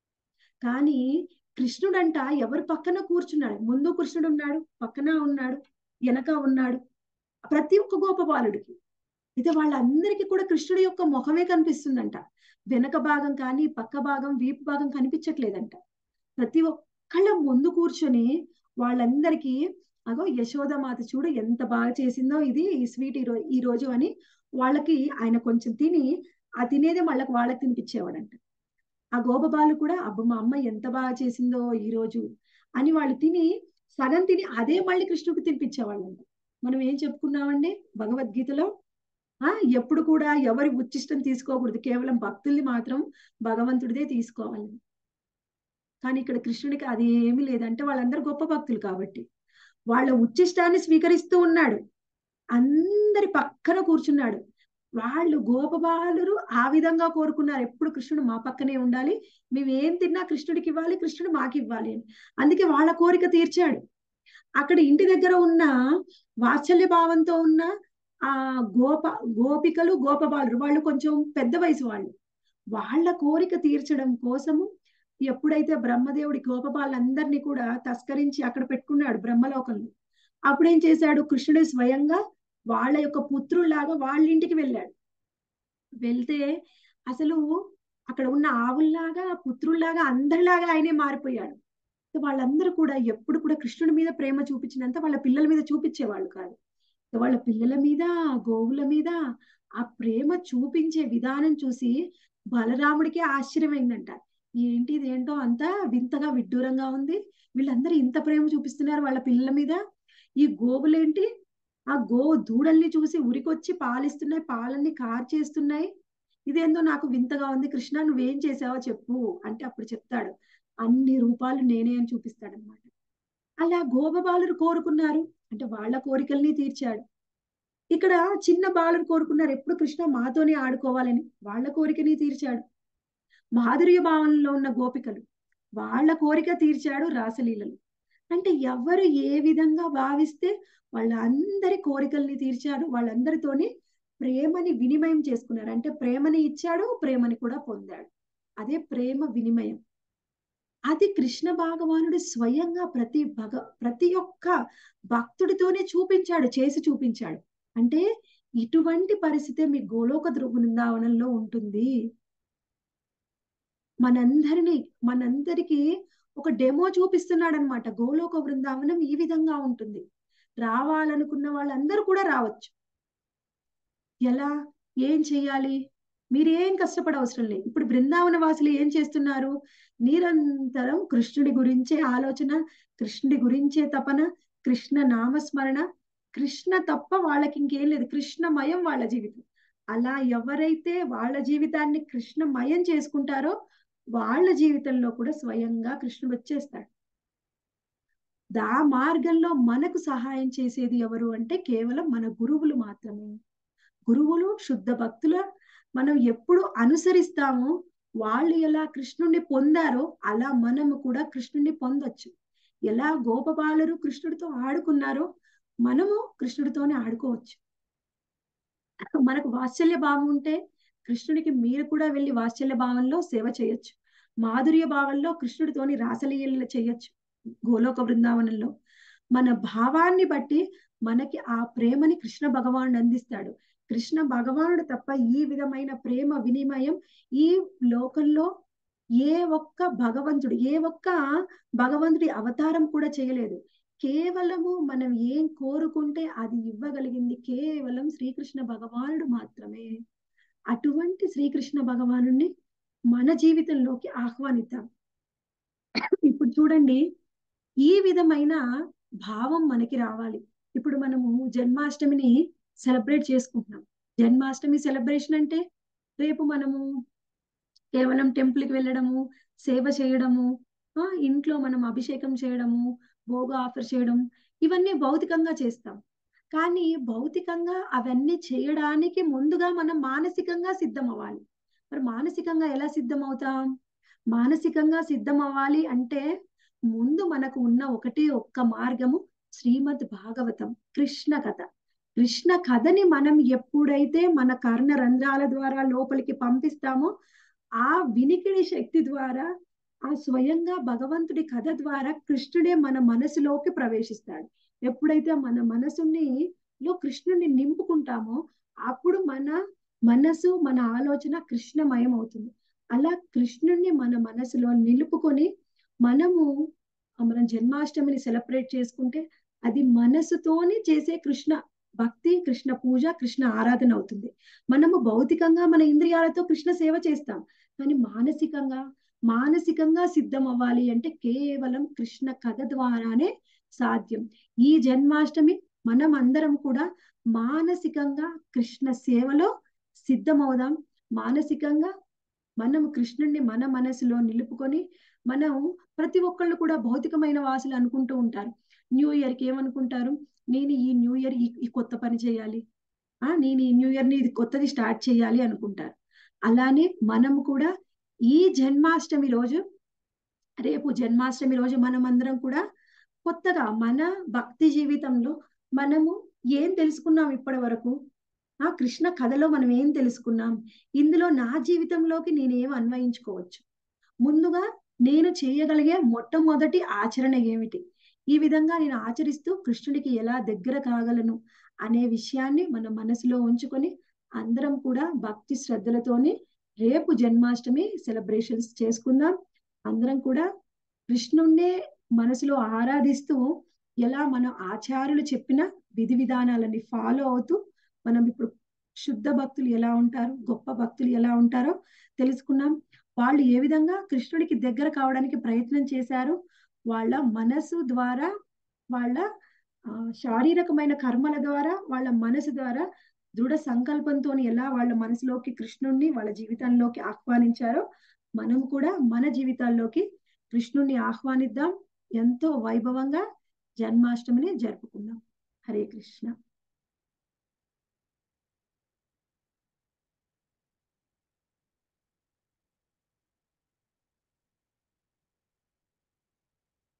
కానీ కృష్ణుడంట ఎవరు పక్కన కూర్చున్నాడు ముందు కృష్ణుడు ఉన్నాడు పక్కన ఉన్నాడు వెనక ఉన్నాడు ప్రతి ఒక్క గోపబాలుడికి అయితే వాళ్ళందరికీ కూడా కృష్ణుడి యొక్క ముఖమే కనిపిస్తుందంట వెనక భాగం కానీ పక్క భాగం వీపు భాగం కనిపించట్లేదంట ప్రతి ఒక్కళ్ళ ముందు కూర్చొని వాళ్ళందరికీ అగో యశోదమాత చూడు ఎంత బాగా చేసిందో ఇది ఈ స్వీట్ ఈ రోజు ఈ రోజు అని వాళ్ళకి ఆయన కొంచెం తిని ఆ తినేదే వాళ్ళకి వాళ్ళకి తినిపించేవాడంట ఆ గోపబాలు కూడా అబ్బ మా అమ్మ ఎంత బాగా చేసిందో ఈ రోజు అని వాళ్ళు తిని సగం తిని అదే మళ్ళీ కృష్ణుడికి తినిపించేవాళ్ళంట మనం ఏం చెప్పుకున్నామండి భగవద్గీతలో ఆ ఎప్పుడు కూడా ఎవరి ఉచ్చిష్టం తీసుకోకూడదు కేవలం భక్తుల్ని మాత్రం భగవంతుడిదే తీసుకోవాలి కానీ ఇక్కడ కృష్ణుడికి అది ఏమీ లేదు అంటే వాళ్ళందరూ గొప్ప భక్తులు కాబట్టి వాళ్ళ ఉచ్చిష్టాన్ని స్వీకరిస్తూ ఉన్నాడు అందరి పక్కన కూర్చున్నాడు వాళ్ళు గోపబాలురు ఆ విధంగా కోరుకున్నారు ఎప్పుడు కృష్ణుడు మా పక్కనే ఉండాలి మేము ఏం తిన్నా కృష్ణుడికి ఇవ్వాలి కృష్ణుడు మాకు ఇవ్వాలి అని అందుకే వాళ్ళ కోరిక తీర్చాడు అక్కడ ఇంటి దగ్గర ఉన్న వాత్సల్య భావంతో ఉన్న ఆ గోప గోపికలు గోపబాలురు వాళ్ళు కొంచెం పెద్ద వయసు వాళ్ళు వాళ్ళ కోరిక తీర్చడం కోసము ఎప్పుడైతే బ్రహ్మదేవుడి గోపబాలందరినీ కూడా తస్కరించి అక్కడ పెట్టుకున్నాడు బ్రహ్మలోకంలో అప్పుడేం చేశాడు కృష్ణుడు స్వయంగా వాళ్ళ యొక్క పుత్రుల్లాగా వాళ్ళ ఇంటికి వెళ్ళాడు వెళ్తే అసలు అక్కడ ఉన్న ఆవుల్లాగా పుత్రుల్లాగా అందరిలాగా ఆయనే మారిపోయాడు వాళ్ళందరూ కూడా ఎప్పుడు కూడా కృష్ణుడి మీద ప్రేమ చూపించినంత వాళ్ళ పిల్లల మీద చూపించేవాళ్ళు కాదు వాళ్ళ పిల్లల మీద గోవుల మీద ఆ ప్రేమ చూపించే విధానం చూసి బలరాముడికి ఆశ్చర్యమైందంట ఏంటి ఇదేంటో అంతా వింతగా విడ్డూరంగా ఉంది వీళ్ళందరూ ఇంత ప్రేమ చూపిస్తున్నారు వాళ్ళ పిల్లల మీద ఈ గోవులేంటి ఆ గో దూడల్ని చూసి ఉరికొచ్చి పాలిస్తున్నాయి పాలన్నీ కార్చేస్తున్నాయి ఇదేందో నాకు వింతగా ఉంది కృష్ణ నువ్వేం చేసావో చెప్పు అంటే అప్పుడు చెప్తాడు అన్ని రూపాలు నేనే అని చూపిస్తాడనమాట అలా గోపబాలురు కోరుకున్నారు అంటే వాళ్ళ కోరికల్ని తీర్చాడు ఇక్కడ చిన్న బాలురు కోరుకున్నారు ఎప్పుడు కృష్ణ మాతోనే ఆడుకోవాలని వాళ్ళ కోరికని తీర్చాడు మాధుర్య భావనలో ఉన్న గోపికలు వాళ్ళ కోరిక తీర్చాడు రాసలీలలు అంటే ఎవరు ఏ విధంగా భావిస్తే వాళ్ళందరి కోరికల్ని తీర్చాడు వాళ్ళందరితోని ప్రేమని వినిమయం చేసుకున్నారు అంటే ప్రేమని ఇచ్చాడు ప్రేమని కూడా పొందాడు అదే ప్రేమ వినిమయం అది కృష్ణ భగవానుడు స్వయంగా ప్రతి భగ ప్రతి ఒక్క భక్తుడితోనే చూపించాడు చేసి చూపించాడు అంటే ఇటువంటి పరిస్థితి మీ గోలోక బృందావనంలో ఉంటుంది మనందరినీ మనందరికీ ఒక డెమో చూపిస్తున్నాడు అనమాట గోలోక బృందావనం ఈ విధంగా ఉంటుంది రావాలనుకున్న వాళ్ళందరూ కూడా రావచ్చు ఎలా ఏం చెయ్యాలి మీరేం కష్టపడవసరం లేదు ఇప్పుడు బృందావన వాసులు ఏం చేస్తున్నారు నిరంతరం కృష్ణుడి గురించే ఆలోచన కృష్ణుడి గురించే తపన కృష్ణ నామస్మరణ కృష్ణ తప్ప వాళ్ళకి ఇంకేం లేదు కృష్ణమయం వాళ్ళ జీవితం అలా ఎవరైతే వాళ్ళ జీవితాన్ని కృష్ణమయం చేసుకుంటారో వాళ్ళ జీవితంలో కూడా స్వయంగా కృష్ణుడు వచ్చేస్తాడు దా మార్గంలో మనకు సహాయం చేసేది ఎవరు అంటే కేవలం మన గురువులు మాత్రమే గురువులు శుద్ధ భక్తుల మనం ఎప్పుడు అనుసరిస్తామో వాళ్ళు ఎలా కృష్ణుణ్ణి పొందారో అలా మనము కూడా కృష్ణుణ్ణి పొందొచ్చు ఎలా గోపబాలురు కృష్ణుడితో ఆడుకున్నారో మనము కృష్ణుడితోనే ఆడుకోవచ్చు మనకు వాత్సల్య భావం ఉంటే కృష్ణుడికి మీరు కూడా వెళ్ళి వాత్సల్య భావంలో సేవ చేయొచ్చు మాధుర్య భావంలో కృష్ణుడితోని రాసలీల చేయొచ్చు గోలోక బృందావనంలో మన భావాన్ని బట్టి మనకి ఆ ప్రేమని కృష్ణ భగవానుడు అందిస్తాడు కృష్ణ భగవానుడు తప్ప ఈ విధమైన ప్రేమ వినిమయం ఈ లోకంలో ఏ ఒక్క భగవంతుడు ఏ ఒక్క భగవంతుడి అవతారం కూడా చేయలేదు కేవలము మనం ఏం కోరుకుంటే అది ఇవ్వగలిగింది కేవలం శ్రీకృష్ణ భగవానుడు మాత్రమే అటువంటి శ్రీకృష్ణ భగవానుడిని మన జీవితంలోకి ఆహ్వానిద్దాం ఇప్పుడు చూడండి ఈ విధమైన భావం మనకి రావాలి ఇప్పుడు మనము జన్మాష్టమిని సెలబ్రేట్ చేసుకుంటున్నాం జన్మాష్టమి సెలబ్రేషన్ అంటే రేపు మనము కేవలం టెంపుల్కి వెళ్ళడము సేవ చేయడము ఆ ఇంట్లో మనం అభిషేకం చేయడము భోగ ఆఫర్ చేయడం ఇవన్నీ భౌతికంగా చేస్తాం కానీ భౌతికంగా అవన్నీ చేయడానికి ముందుగా మనం మానసికంగా సిద్ధం అవ్వాలి మరి మానసికంగా ఎలా సిద్ధం అవుతాం మానసికంగా సిద్ధం అవ్వాలి అంటే ముందు మనకు ఉన్న ఒకటే ఒక్క మార్గము శ్రీమద్ భాగవతం కృష్ణ కథ కృష్ణ కథని మనం ఎప్పుడైతే మన కర్ణ రంధ్రాల ద్వారా లోపలికి పంపిస్తామో ఆ వినికిడి శక్తి ద్వారా ఆ స్వయంగా భగవంతుడి కథ ద్వారా కృష్ణుడే మన మనసులోకి ప్రవేశిస్తాడు ఎప్పుడైతే మన మనసుని లో కృష్ణుని నింపుకుంటామో అప్పుడు మన మనసు మన ఆలోచన కృష్ణమయం అవుతుంది అలా కృష్ణుణ్ణి మన మనసులో నిలుపుకొని మనము మనం జన్మాష్టమిని సెలబ్రేట్ చేసుకుంటే అది మనసుతోని చేసే కృష్ణ భక్తి కృష్ణ పూజ కృష్ణ ఆరాధన అవుతుంది మనము భౌతికంగా మన ఇంద్రియాలతో కృష్ణ సేవ చేస్తాం కానీ మానసికంగా మానసికంగా సిద్ధం అవ్వాలి అంటే కేవలం కృష్ణ కథ ద్వారానే సాధ్యం ఈ జన్మాష్టమి మనం అందరం కూడా మానసికంగా కృష్ణ సేవలో సిద్ధమవుదాం మానసికంగా మనం కృష్ణుణ్ణి మన మనసులో నిలుపుకొని మనం ప్రతి ఒక్కళ్ళు కూడా భౌతికమైన వాసులు అనుకుంటూ ఉంటారు న్యూ ఇయర్కి ఏమనుకుంటారు నేను ఈ న్యూ ఇయర్ ఈ ఈ కొత్త పని చేయాలి ఆ నేను ఈ న్యూ ఇయర్ ని ఇది కొత్తది స్టార్ట్ చేయాలి అనుకుంటారు అలానే మనము కూడా ఈ జన్మాష్టమి రోజు రేపు జన్మాష్టమి రోజు మనమందరం కూడా కొత్తగా మన భక్తి జీవితంలో మనము ఏం తెలుసుకున్నాం ఇప్పటి వరకు ఆ కృష్ణ కథలో మనం ఏం తెలుసుకున్నాం ఇందులో నా జీవితంలోకి నేను ఏం అన్వయించుకోవచ్చు ముందుగా నేను చేయగలిగే మొట్టమొదటి ఆచరణ ఏమిటి ఈ విధంగా నేను ఆచరిస్తూ కృష్ణుడికి ఎలా దగ్గర కాగలను అనే విషయాన్ని మన మనసులో ఉంచుకొని అందరం కూడా భక్తి శ్రద్ధలతోని రేపు జన్మాష్టమి సెలబ్రేషన్స్ చేసుకుందాం అందరం కూడా కృష్ణుణ్ణే మనసులో ఆరాధిస్తూ ఎలా మన ఆచార్యులు చెప్పిన విధి విధానాలని ఫాలో అవుతూ మనం ఇప్పుడు శుద్ధ భక్తులు ఎలా ఉంటారు గొప్ప భక్తులు ఎలా ఉంటారో తెలుసుకున్నాం వాళ్ళు ఏ విధంగా కృష్ణుడికి దగ్గర కావడానికి ప్రయత్నం చేశారు వాళ్ళ మనసు ద్వారా వాళ్ళ ఆ, శారీరకమైన కర్మల ద్వారా వాళ్ళ మనసు ద్వారా దృఢ సంకల్పంతో ఎలా వాళ్ళ మనసులోకి కృష్ణుణ్ణి వాళ్ళ జీవితంలోకి ఆహ్వానించారో మనం కూడా మన జీవితాల్లోకి కృష్ణుణ్ణి ఆహ్వానిద్దాం ఎంతో వైభవంగా జన్మాష్టమిని జరుపుకుందాం హరే కృష్ణ